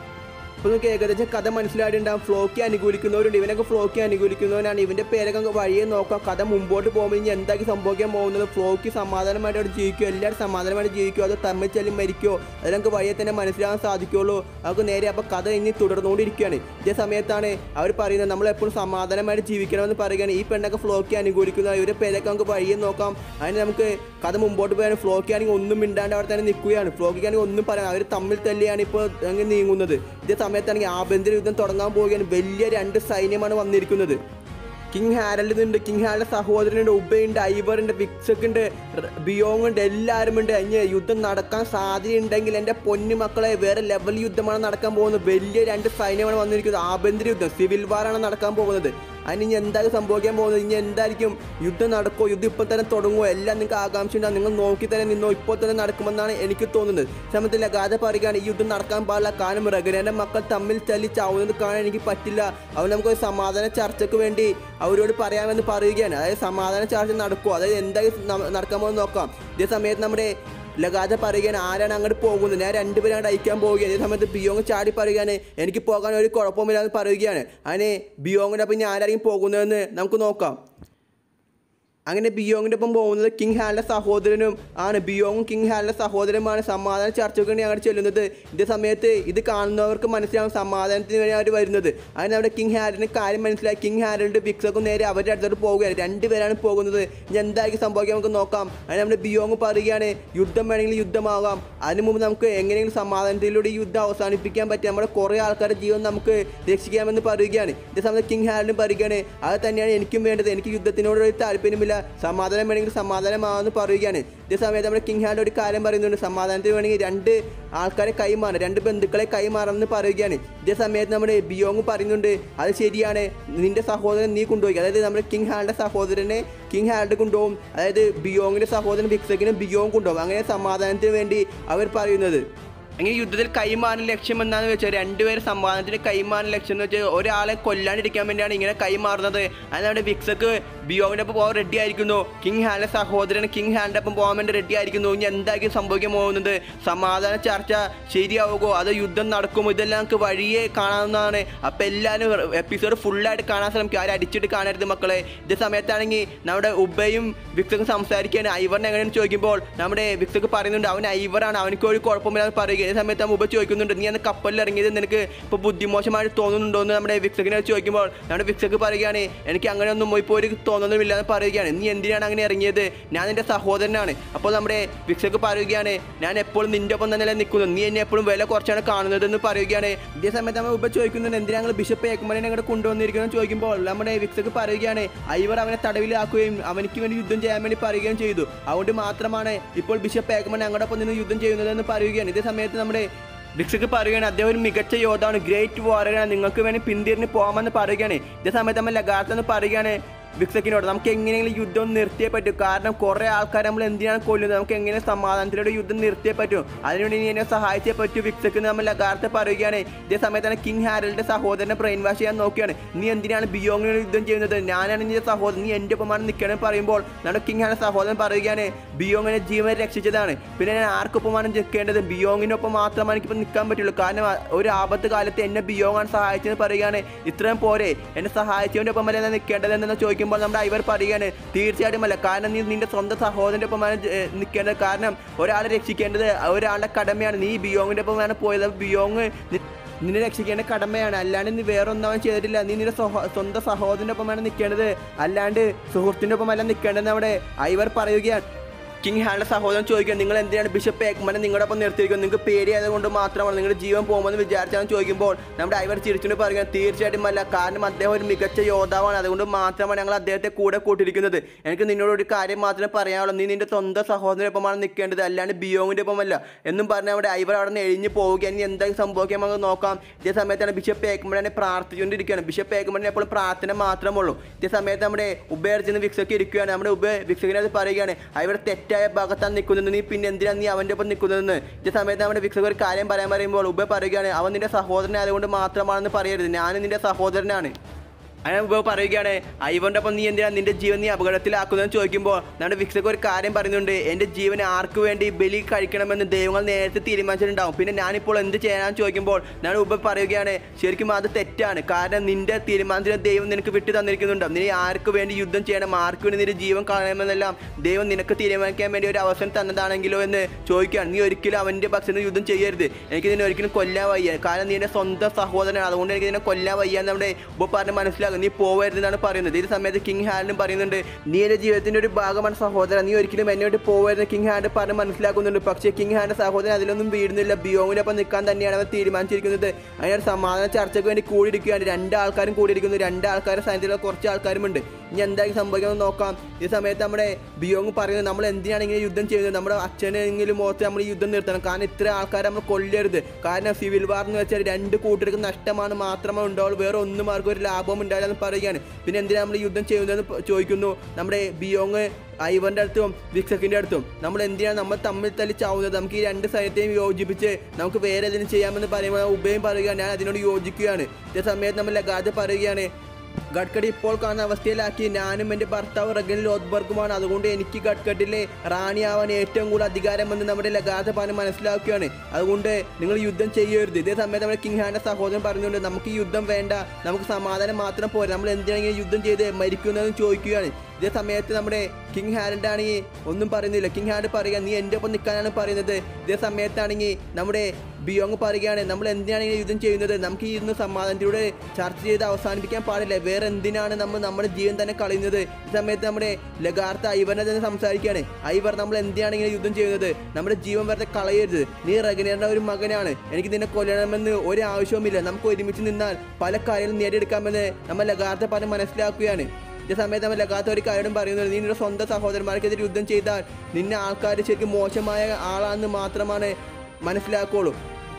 അപ്പോൾ നമുക്ക് ഏകദേശം കഥ മനസ്സിലായിട്ടുണ്ടാകും ഫ്ലോക്കി അനുകൂലിക്കുന്നവരുണ്ട് ഇവനൊക്കെ ഫ്ലോക്കി അനുകൂലിക്കുന്നവനാണ് ഇവൻ്റെ പേരൊക്കെ അങ്ങ് വഴിയെ നോക്കാം കഥ മുമ്പോട്ട് പോകുമ്പോൾ ഇനി എന്താക്കി സംഭവിക്കാൻ പോകുന്നത് ഫ്ലോക്കി സമാധാനമായിട്ട് അവിടെ ജീവിക്കുമോ എല്ലാവരും സമാധാനമായിട്ട് ജീവിക്കുമോ അതോ തമ്മിൽ ചെല്ലും മരിക്കുമോ അത് നമുക്ക് വഴിയെ തന്നെ മനസ്സിലാകാൻ സാധിക്കുള്ളൂ അവർക്ക് നേരെ അപ്പോൾ കഥ ഇനി തുടർന്നുകൊണ്ടിരിക്കുകയാണ് ഇതേ സമയത്താണ് അവർ പറയുന്നത് നമ്മൾ എപ്പോഴും സമാധാനമായിട്ട് ജീവിക്കണമെന്ന് പറയുകയാണ് ഈ പെണ്ണൊക്കെ ഫ്ലോക്കി അനുകൂലിക്കുന്ന ഇവരുടെ പേരൊക്കെ നമുക്ക് വഴിയെ നോക്കാം അതിന് നമുക്ക് കഥ മുമ്പോട്ട് പോയാൽ ഫ്ലോക്കി ആണെങ്കിൽ ഒന്നും മിണ്ടാണ്ട് അവിടെ തന്നെ നിൽക്കുകയാണ് ഫ്ലോക്കിക്കാണെങ്കിൽ ഒന്നും പറയാം അവർ തമ്മിൽ തല്ലിയാണ് ഇപ്പോൾ അങ്ങ് നീങ്ങുന്നത് ഇതേ സമയത്താണെങ്കിൽ ആഭ്യന്തര യുദ്ധം തുടങ്ങാൻ പോവുകയാണ് വലിയ രണ്ട് സൈന്യമാണ് വന്നിരിക്കുന്നത് കിങ് ഹാരൽഡ് ഉണ്ട് കിങ് ഹാരൽഡ് സഹോദരനുണ്ട് ഉബയുണ്ട് ഐവറുണ്ട് വിക്സക്ക് ഉണ്ട് ബിയോങ് ഉണ്ട് എല്ലാവരും ഉണ്ട് ഇനി യുദ്ധം നടക്കാൻ സാധ്യതയുണ്ടെങ്കിൽ എൻ്റെ പൊന്നു മക്കളെ വേറെ ലെവൽ യുദ്ധമാണ് നടക്കാൻ പോകുന്നത് വലിയ രണ്ട് സൈന്യമാണ് വന്നിരിക്കുന്നത് ആഭ്യന്തര യുദ്ധം സിവിൽ വാറാണ് നടക്കാൻ പോകുന്നത് അതിന് ഇനി എന്തായാലും സംഭവിക്കാൻ പോകുന്നത് ഇനി എന്തായിരിക്കും യുദ്ധം നടക്കുമോ യുദ്ധം ഇപ്പം തന്നെ തുടങ്ങുമോ എല്ലാം നിങ്ങൾക്ക് ആകാംക്ഷ ഉണ്ടാകും നിങ്ങൾ നോക്കി തന്നെ നിന്നോ ഇപ്പോൾ തന്നെ നടക്കുമെന്നാണ് എനിക്ക് തോന്നുന്നത് സമയത്തില്ല ഗാഥ പറയുകയാണ് ഈ യുദ്ധം നടക്കാൻ പാടില്ല കാരണം റഗനേൻ്റെ മക്കൾ തമ്മിൽ തല്ലി ചാവുന്നത് കാണാൻ എനിക്ക് പറ്റില്ല അവൻ നമുക്കൊരു സമാധാന ചർച്ചയ്ക്ക് വേണ്ടി അവരോട് പറയാമെന്ന് പറയുകയാണ് അതായത് സമാധാന ചർച്ച നടക്കുമോ അതായത് എന്തായാലും ന- നടക്കാൻ പോകുന്നത് നോക്കാം ഇതേ സമയത്ത് നമ്മുടെ ലഗാതെ പറയുകയാണ് ആരാണ് അങ്ങോട്ട് പോകുന്നത് ഞാൻ രണ്ടുപേരും അങ്ങോട്ട് അയക്കാൻ പോവുകയാണ് ഈ സമയത്ത് ബിയോങ് ചാടി പറയുകയാണ് എനിക്ക് പോകാൻ ഒരു കുഴപ്പമില്ല എന്ന് പറയുകയാണ് അതിന് ബിയോങ്ങിൻ്റെ അപ്പം ഇനി ആരായിരിക്കും പോകുന്നതെന്ന് നമുക്ക് നോക്കാം അങ്ങനെ ബിയോങ്ങിൻ്റെ ഒപ്പം പോകുന്നത് കിങ് ഹാലിൻ്റെ സഹോദരനും ആണ് ബിയോങ്ങും കിങ് ഹാലിൻ്റെ സഹോദരനുമാണ് സമാധാന ചർച്ചയ്ക്ക് വേണ്ടി അങ്ങോട്ട് ചെല്ലുന്നത് ഇതേ സമയത്ത് ഇത് കാണുന്നവർക്ക് മനസ്സിലാവും സമാധാനത്തിന് വേണ്ടി അവർ വരുന്നത് അതിന് അവിടെ കിങ് ഹാലിന് കാര്യം മനസ്സിലായി കിങ് ഹാലിൻ്റെ വിക്സൊക്കെ നേരെ അവരുടെ അടുത്തോട്ട് പോവുകയാണ് രണ്ടുപേരാണ് പോകുന്നത് ഇനി എന്തായിരിക്കും സംഭവിക്കാൻ നമുക്ക് നോക്കാം അതിന് നമ്മുടെ ബിയോങ് പറയുകയാണ് യുദ്ധം വേണമെങ്കിൽ യുദ്ധമാകാം അതിന് മുമ്പ് നമുക്ക് എങ്ങനെയെങ്കിലും സമാധാനത്തിലൂടെ ഈ യുദ്ധം അവസാനിപ്പിക്കാൻ പറ്റും നമ്മുടെ കുറേ ആൾക്കാരുടെ ജീവൻ നമുക്ക് രക്ഷിക്കാമെന്ന് പറയുകയാണ് ഇതേ സമയത്ത് കിങ് ഹാലിനും പറയുകയാണ് അത് തന്നെയാണ് എനിക്കും വേണ്ടത് എനിക്ക് യുദ്ധത്തിനോട് ഒരു താല്പര്യമില്ല സമാധാനം വേണമെങ്കിൽ സമാധാനമാണെന്ന് പറയുകയാണ് ഇതേ സമയത്ത് നമ്മുടെ കിങ് ഹാലിൻ്റെ ഒരു കാര്യം പറയുന്നുണ്ട് സമാധാനത്തിന് വേണമെങ്കിൽ രണ്ട് ആൾക്കാരെ കൈമാറണം രണ്ട് ബന്ധുക്കളെ കൈമാറണമെന്ന് പറയുകയാണ് ഇതേ സമയത്ത് നമ്മുടെ ബിയോങ് പറയുന്നുണ്ട് അത് ശരിയാണ് നിന്റെ സഹോദരൻ നീ കൊണ്ടുപോയി അതായത് നമ്മുടെ കിങ് ഹാലിൻ്റെ സഹോദരനെ കിങ് ഹാൽഡ് കൊണ്ടുപോകും അതായത് ബിയോങ്ങിൻ്റെ സഹോദരൻ വിക്സക്കിനും ബിയോങ് കൊണ്ടുപോകും അങ്ങനെ സമാധാനത്തിന് വേണ്ടി അവർ പറയുന്നത് അങ്ങനെ യുദ്ധത്തിൽ കൈമാറുന്ന ലക്ഷ്യം എന്താണെന്ന് വെച്ചാൽ രണ്ടുപേരും സമാധാനത്തിന് കൈമാറുന്ന ലക്ഷ്യം എന്ന് വെച്ചാൽ ഒരാളെ കൊല്ലാണ്ടിരിക്കാൻ വേണ്ടിയാണ് ഇങ്ങനെ കൈമാറുന്നത് അത് നമ്മുടെ വിക്സക്ക് ബിയോങ്ങിൻ്റെ ഒപ്പം പോകാൻ റെഡി ആയിരിക്കുന്നു കിങ് ഹാലിൻ്റെ സഹോദരൻ കിങ് ഹാലിൻ്റെ ഒപ്പം പോകാൻ വേണ്ടി റെഡി ആയിരിക്കുന്നു ഇനി എന്തായിരിക്കും സംഭവിക്കാൻ പോകുന്നത് സമാധാന ചർച്ച ശരിയാവുമോ അതോ യുദ്ധം നടക്കുമോ ഇതെല്ലാം നമുക്ക് വഴിയെ കാണാവുന്നതാണ് അപ്പം എല്ലാവരും എപ്പിസോഡ് ഫുള്ളായിട്ട് കാണാൻ ശ്രമിക്കുക ആരും അടിച്ചിട്ട് കാണരുത് മക്കളെ ഇതേ സമയത്താണെങ്കിൽ നമ്മുടെ ഉബയും വിക്സക്കും സംസാരിക്കുകയാണ് ഐവറിനെ എങ്ങനെയാണ് ചോദിക്കുമ്പോൾ നമ്മുടെ വിക്സക്ക് പറയുന്നുണ്ട് അവൻ ഐവറാണ് അവനക്ക് ഒരു കുഴപ്പമില്ലാന്ന് പറയുക ഈ സമയത്ത് ആ ഉബ ചോദിക്കുന്നുണ്ട് നീ അന്ന് കപ്പലിൽ ഇറങ്ങിയത് നിനക്ക് ഇപ്പോൾ ബുദ്ധിമോശമായിട്ട് തോന്നുന്നുണ്ടോ എന്ന് നമ്മുടെ വിക്സക്കിനെ ചോദിക്കുമ്പോൾ നമ്മുടെ വിക്സക്ക് പറയുകയാണ് എനിക്ക് അങ്ങനെയൊന്നും ഇപ്പോൾ ഒരു തോന്നുന്നുമില്ല എന്ന് പറയുകയാണ് നീ എന്തിനാണ് അങ്ങനെ ഇറങ്ങിയത് ഞാൻ നിന്റെ സഹോദരനാണ് അപ്പോൾ നമ്മുടെ വിക്സക്ക് പറയുകയാണ് ഞാൻ എപ്പോഴും നിന്റെ ഒപ്പം തന്നെ നിൽക്കുന്നു നീ എന്നെ എപ്പോഴും വില കുറച്ചാണ് കാണുന്നത് എന്ന് പറയുകയാണ് ഇതേ സമയത്ത് നമ്മൾ ഉപ ചോദിക്കുന്നുണ്ട് എന്തിനാ ഞങ്ങൾ ബിഷപ്പ് ഏക്കുമനെ അങ്ങോട്ട് കൊണ്ടുവന്നിരിക്കുന്നത് ചോദിക്കുമ്പോൾ നമ്മുടെ വിക്സക്ക് പറയുകയാണ് ഐവർ അവനെ തടവിലാക്കുകയും അവനിക്ക് വേണ്ടി യുദ്ധം ചെയ്യാൻ വേണ്ടി പറയുകയും ചെയ്തു അതുകൊണ്ട് മാത്രമാണ് ഇപ്പോൾ ബിഷപ്പ് ഏക്കുമൻ ഞങ്ങളോടൊപ്പം നിന്ന് യുദ്ധം ചെയ്യുന്നതെന്ന് പറയുകയാണ് ഇതേ സമയത്ത് നമ്മുടെ ഡിക്സക്ക് പറയുകയാണ് അദ്ദേഹം ഒരു മികച്ച യോദ്ധാണ് ഗ്രേറ്റ് വാറിയറാണ് നിങ്ങൾക്ക് വേണ്ടി പിന്തിരിഞ്ഞ് പോകാമെന്ന് പറയുകയാണ് ഇതേ സമയത്ത് നമ്മൾ ലഗാർത്തെന്ന് പറയുകയാണ് വിക്സക്കിനോട് നമുക്ക് എങ്ങനെയെങ്കിലും യുദ്ധം നിർത്തിയേ പറ്റൂ കാരണം കുറേ ആൾക്കാർ നമ്മൾ എന്തിനാണ് കൊല്ലുന്നത് നമുക്ക് എങ്ങനെ സമാധാനത്തിലൂടെ യുദ്ധം നിർത്തിയേ പറ്റൂ അതിനുവേണ്ടി നീ എന്നെ സഹായിച്ചേ പറ്റൂ വിക്സക്ക് എന്ന് നമ്മൾ ലഗാർത്തെ പറയുകയാണ് ഇതേ സമയത്താണ് കിങ് ഹാരലിന്റെ സഹോദരനെ ബ്രെയിൻ വാഷ് ചെയ്യാൻ നോക്കിയാണ് നീ എന്തിനാണ് ബിയോങ്ങിനോട് യുദ്ധം ചെയ്യുന്നത് ഞാനാണ് നിന്റെ സഹോദരൻ നീ എൻ്റെ ഒപ്പമാണ് നിൽക്കണം പറയുമ്പോൾ നമ്മുടെ കിങ് ഹാരൽ സഹോദരൻ പറയുകയാണ് ബിയോങ്ങിനെ ജീവൻ രക്ഷിച്ചതാണ് പിന്നെ ഞാൻ ആർക്കൊപ്പമാണ് നിൽക്കേണ്ടത് ബിയോങ്ങിനൊപ്പം മാത്രമാണ് എനിക്കിപ്പോൾ നിൽക്കാൻ പറ്റുള്ളൂ കാരണം ആ ഒരു ആപത്ത് കാലത്ത് എന്നെ ബിയോങ്ങാണ് സഹായിച്ചെന്ന് പറയുകയാണ് ഇത്രയും പോരെ എന്നെ സഹായിച്ചവൻ്റെ ഒപ്പമല്ല ഞാൻ നിൽക്കേണ്ടതെന്ന് ചോദിക്കുമ്പോൾ നമ്മുടെ ഐവർ പറയുകയാണ് തീർച്ചയായിട്ടും അല്ല കാരണം നീ നിന്റെ സ്വന്തം സഹോദരൻ്റെ ഒപ്പമാണ് ജ- ഏ, നിൽക്കേണ്ടത് കാരണം ഒരാളെ രക്ഷിക്കേണ്ടത് ഒരാളുടെ കടമയാണ് നീ ബിയോങ്ങിൻ്റെ ഒപ്പമാണ് പോയത് അപ്പോൾ ബിയോങ് നി- നിന്നെ രക്ഷിക്കേണ്ട കടമയാണ് അല്ലാണ്ട് നീ വേറെ ഒന്നും അവൻ ചെയ്തിട്ടില്ല നീ നിന്റെ സഹ- സ്വന്തം സഹോദരൻ്റെ ഒപ്പമാണ് നിൽക്കേണ്ടത് അല്ലാണ്ട് സുഹൃത്തിൻ്റെ ഒപ്പമല്ല നിൽക്കേണ്ടത് നമ്മുടെ ഐവർ പറയുകയാണ് കിങ് ഹാൻഡ് സഹോദരൻ ചോദിക്കുക നിങ്ങൾ എന്തിനാണ് ബിഷപ്പ് ഏക്മനെ നിങ്ങളുടെ ഒപ്പം നിർത്തിയിരിക്കുന്നത് നിങ്ങൾക്ക് പേടിയായതുകൊണ്ട് മാത്രമാണ് നിങ്ങളുടെ ജീവൻ പോകുമെന്ന് വിചാരിച്ചാണ് ചോദിക്കുമ്പോൾ നമ്മുടെ ഐവർ ചിരിച്ചുകൊണ്ട് പറയുക തീർച്ചയായിട്ടും അല്ല കാരണം അദ്ദേഹം ഒരു മികച്ച യോദ്ധാവാണ് അതുകൊണ്ട് മാത്രമാണ് ഞങ്ങൾ അദ്ദേഹത്തെ കൂടെ കൂട്ടിയിരിക്കുന്നത് എനിക്ക് നിന്നോട് ഒരു കാര്യം മാത്രമേ പറയാനുള്ളൂ നീ നിന്റെ സ്വന്തം സഹോദരനൊപ്പമാണ് നിൽക്കേണ്ടത് അല്ലാണ്ട് ബിയോങ്ങിൻ്റെ ഒപ്പമല്ല എന്നും പറഞ്ഞ അവിടെ ഐവർ അവിടെ നിന്ന് എഴിഞ്ഞ് പോവുക ഇനി എന്താ സംഭവിക്കാൻ നമുക്ക് നോക്കാം ഇതേ സമയത്താണ് ബിഷപ്പ് ഏക്കുമ്പോഴെ പ്രാർത്ഥിച്ചുകൊണ്ടിരിക്കുകയാണ് ബിഷപ്പ് ഏക്കുമ്പോഴെ എപ്പോഴും പ്രാർത്ഥന മാത്രമുള്ളൂ ഇതേ സമയത്ത് നമ്മുടെ ഉബേർജിന്ന് വിക്സൊക്കെ ഇരിക്കുകയാണ് നമ്മുടെ ഉബ വിക്സക്കിനെ അത് പറയുകയാണ് ഐവർ തെറ്റായ ഭാഗത്താണ് നിൽക്കുന്നത് നീ പിന്നെ എന്തിനാണ് നീ അവൻ്റെ ഒപ്പം നിൽക്കുന്നതെന്ന് ഇതേ സമയത്ത് നമ്മുടെ വിക്സക്ക് ഒരു കാര്യം പറയാൻ പറയുമ്പോൾ ഉബ പറയുകയാണ് അവൻ നിന്റെ സഹോദരൻ ആയതുകൊണ്ട് മാത്രമാണെന്ന് പറയരുത് ഞാൻ നിന്റെ സഹോദരനാണ് അങ്ങനെ ഉപ പറയുകയാണ് ഐവന്റെ ഒപ്പം നീ എന്തിനാ നിന്റെ ജീവൻ നീ അപകടത്തിലാക്കുന്നതെന്ന് ചോദിക്കുമ്പോൾ നമ്മുടെ വിക്സക്ക് ഒരു കാര്യം പറയുന്നുണ്ട് എൻ്റെ ജീവൻ ആർക്ക് വേണ്ടി ബലി കഴിക്കണമെന്ന് ദൈവങ്ങൾ നേരത്തെ തീരുമാനിച്ചിട്ടുണ്ടാവും പിന്നെ ഞാനിപ്പോൾ എന്ത് ചെയ്യാനാന്ന് ചോദിക്കുമ്പോൾ ഞാൻ ഉപ പറയുകയാണ് ശരിക്കും അത് തെറ്റാണ് കാരണം നിന്റെ തീരുമാനത്തിന് ദൈവം നിനക്ക് വിട്ടു തന്നിരിക്കുന്നുണ്ട് നീ ആർക്ക് വേണ്ടി യുദ്ധം ചെയ്യണം ആർക്ക് വേണ്ടി നിന്റെ ജീവൻ കളയണമെന്നെല്ലാം ദൈവം നിനക്ക് തീരുമാനിക്കാൻ വേണ്ടി ഒരു അവസരം തന്നതാണെങ്കിലോ എന്ന് ചോദിക്കുകയാണ് നീ ഒരിക്കലും അവൻ്റെ പക്ഷത്തിന് യുദ്ധം ചെയ്യരുത് എനിക്ക് നിന്നെ ഒരിക്കലും കൊല്ലാൻ വയ്യ കാരണം നീ എൻ്റെ സ്വന്തം സഹോദരനാണ് അതുകൊണ്ട് എനിക്ക് നിന്നെ കൊല്ലാൻ വയ്യ എന്ന് നമ്മുടെ ഉപ പറഞ്ഞ് മനസ്സിലാകും നീ പോവരുതെന്നാണ് പറയുന്നത് ഈ സമയത്ത് കിങ് ഹാലും പറയുന്നുണ്ട് നീ എൻ്റെ ജീവിതത്തിൻ്റെ ഒരു ഭാഗമാണ് സഹോദരൻ നീ ഒരിക്കലും എന്നോട് പോവരുത് കിങ് ഹാൻഡ് പറഞ്ഞ് മനസ്സിലാക്കുന്നുണ്ട് പക്ഷേ കിങ് ഹാൻഡ് സഹോദരൻ അതിലൊന്നും വീഴുന്നില്ല ബിയോങ്ങിനൊപ്പം നിൽക്കാൻ തന്നെയാണ് അവൻ തീരുമാനിച്ചിരിക്കുന്നത് അങ്ങനെ ഒരു സമാധാന ചർച്ചയ്ക്ക് വേണ്ടി കൂടിയിരിക്കുകയാണ് രണ്ട് ആൾക്കാരും കൂടിയിരിക്കുന്നു രണ്ട് ആൾക്കാരുടെ സ്ഥാനത്തുള്ള കുറച്ച് ആൾക്കാരുമുണ്ട് ഇനി എന്തായാലും സംഭവിക്കുന്നത് നോക്കാം ഈ സമയത്ത് നമ്മുടെ ബിയോങ് പറയുന്നത് നമ്മൾ എന്തിനാണ് ഇങ്ങനെ യുദ്ധം ചെയ്യുന്നത് നമ്മുടെ അച്ഛനെങ്കിലും ഓർത്ത് നമ്മൾ ഈ യുദ്ധം നിർത്തണം കാരണം ഇത്ര ആൾക്കാരെ നമ്മൾ കൊല്ലരുത് കാരണം സിവിൽ വാർ എന്ന് വെച്ചാൽ രണ്ട് കൂട്ടർക്ക് നഷ്ടമാണ് മാത്രമേ ഉണ്ടാവുള്ളൂ വേറെ ഒന്നും ആർക്കും ഒരു ലാഭം ഉണ്ടാവില്ല എന്ന് പറയുകയാണ് പിന്നെ എന്തിനാണ് നമ്മൾ ഈ യുദ്ധം ചെയ്യുന്നതെന്ന് പ- ചോദിക്കുന്നു നമ്മുടെ ബിയോങ് ഐവന്റെ അടുത്തും വിക്സക്കിന്റെ അടുത്തും നമ്മൾ എന്തിനാണ് നമ്മൾ തമ്മിൽ തല്ലി ചാവുന്നത് നമുക്ക് ഈ രണ്ട് സൈനത്തെയും യോജിപ്പിച്ച് നമുക്ക് വേറെ എന്തെങ്കിലും ചെയ്യാമെന്ന് പറയുമ്പോൾ ഉബയും പറയുകയാണ് ഞാൻ അതിനോട് യോജിക്കുകയാണ് ഇതേ സമയത്ത് നമ്മൾ ലഗാതെ പറയുകയാണ് ഗഡ്കരി ഇപ്പോൾ കാണുന്ന അവസ്ഥയിലാക്കി ഞാനും എൻ്റെ ഭർത്താവ് റഗൻ ലോത്ബർഗുമാണ് അതുകൊണ്ട് എനിക്ക് ഗഡ്കട്ടിലെ റാണിയാവാൻ ഏറ്റവും കൂടുതൽ അധികാരമെന്ന് നമ്മുടെ ലഗാത പാന് മനസ്സിലാക്കുകയാണ് അതുകൊണ്ട് നിങ്ങൾ യുദ്ധം ചെയ്യരുത് ഇതേ സമയത്ത് നമ്മുടെ കിങ് ഹാൻ്റെ സഹോദരൻ പറഞ്ഞുകൊണ്ട് നമുക്ക് ഈ യുദ്ധം വേണ്ട നമുക്ക് സമാധാനം മാത്രം പോരാ നമ്മൾ എന്തിനാണ് ഇങ്ങനെ യുദ്ധം ചെയ്ത് മരിക്കുന്നതെന്ന് ചോദിക്കുകയാണ് ഇതേ സമയത്ത് നമ്മുടെ കിങ് ഹാലൻഡ് ആണെങ്കിൽ ഒന്നും പറയുന്നില്ല കിങ് ഹാലൻഡ് പറയുക നീ എൻ്റെ ഒപ്പം നിൽക്കാനാണ് പറയുന്നത് ഇതേ സമയത്താണെങ്കിൽ നമ്മുടെ ബിയോങ് പറയുകയാണ് നമ്മൾ എന്തിനാണ് ഇങ്ങനെ യുദ്ധം ചെയ്യുന്നത് നമുക്ക് ഈ ഇന്ന് സമാധാനത്തിലൂടെ ചർച്ച ചെയ്ത് അവസാനിപ്പിക്കാൻ പാടില്ല വേറെ എന്തിനാണ് നമ്മൾ നമ്മുടെ ജീവൻ തന്നെ കളയുന്നത് ഈ സമയത്ത് നമ്മുടെ ലഗാർത്ത ഐവറിനെ തന്നെ സംസാരിക്കുകയാണ് ഐവർ നമ്മൾ എന്തിനാണ് ഇങ്ങനെ യുദ്ധം ചെയ്യുന്നത് നമ്മുടെ ജീവൻ വെറുതെ കളയരുത് നീ റഗനേറിന്റെ ഒരു മകനാണ് എനിക്ക് നിന്നെ കൊല്ലണമെന്ന് ഒരു ആവശ്യവുമില്ല നമുക്ക് ഒരുമിച്ച് നിന്നാൽ പല കാര്യങ്ങളും നേടിയെടുക്കാമെന്ന് നമ്മൾ ലഗാർത്ത പറഞ്ഞ് മനസ്സിലാക്കുകയാണ് ഈ സമയത്ത് നമ്മൾ ലഗാത്ത ഒരു കാര്യം പറയുന്നത് നീ നിന്റെ സ്വന്തം സഹോദരന്മാർക്കെതിരെ യുദ്ധം ചെയ്താൽ നിന്നെ ആൾക്കാർ ശരിക്കും മോശമായ ആളാണെന്ന് മാത്രമാണ് മനസ്സിലാക്കുള്ളൂ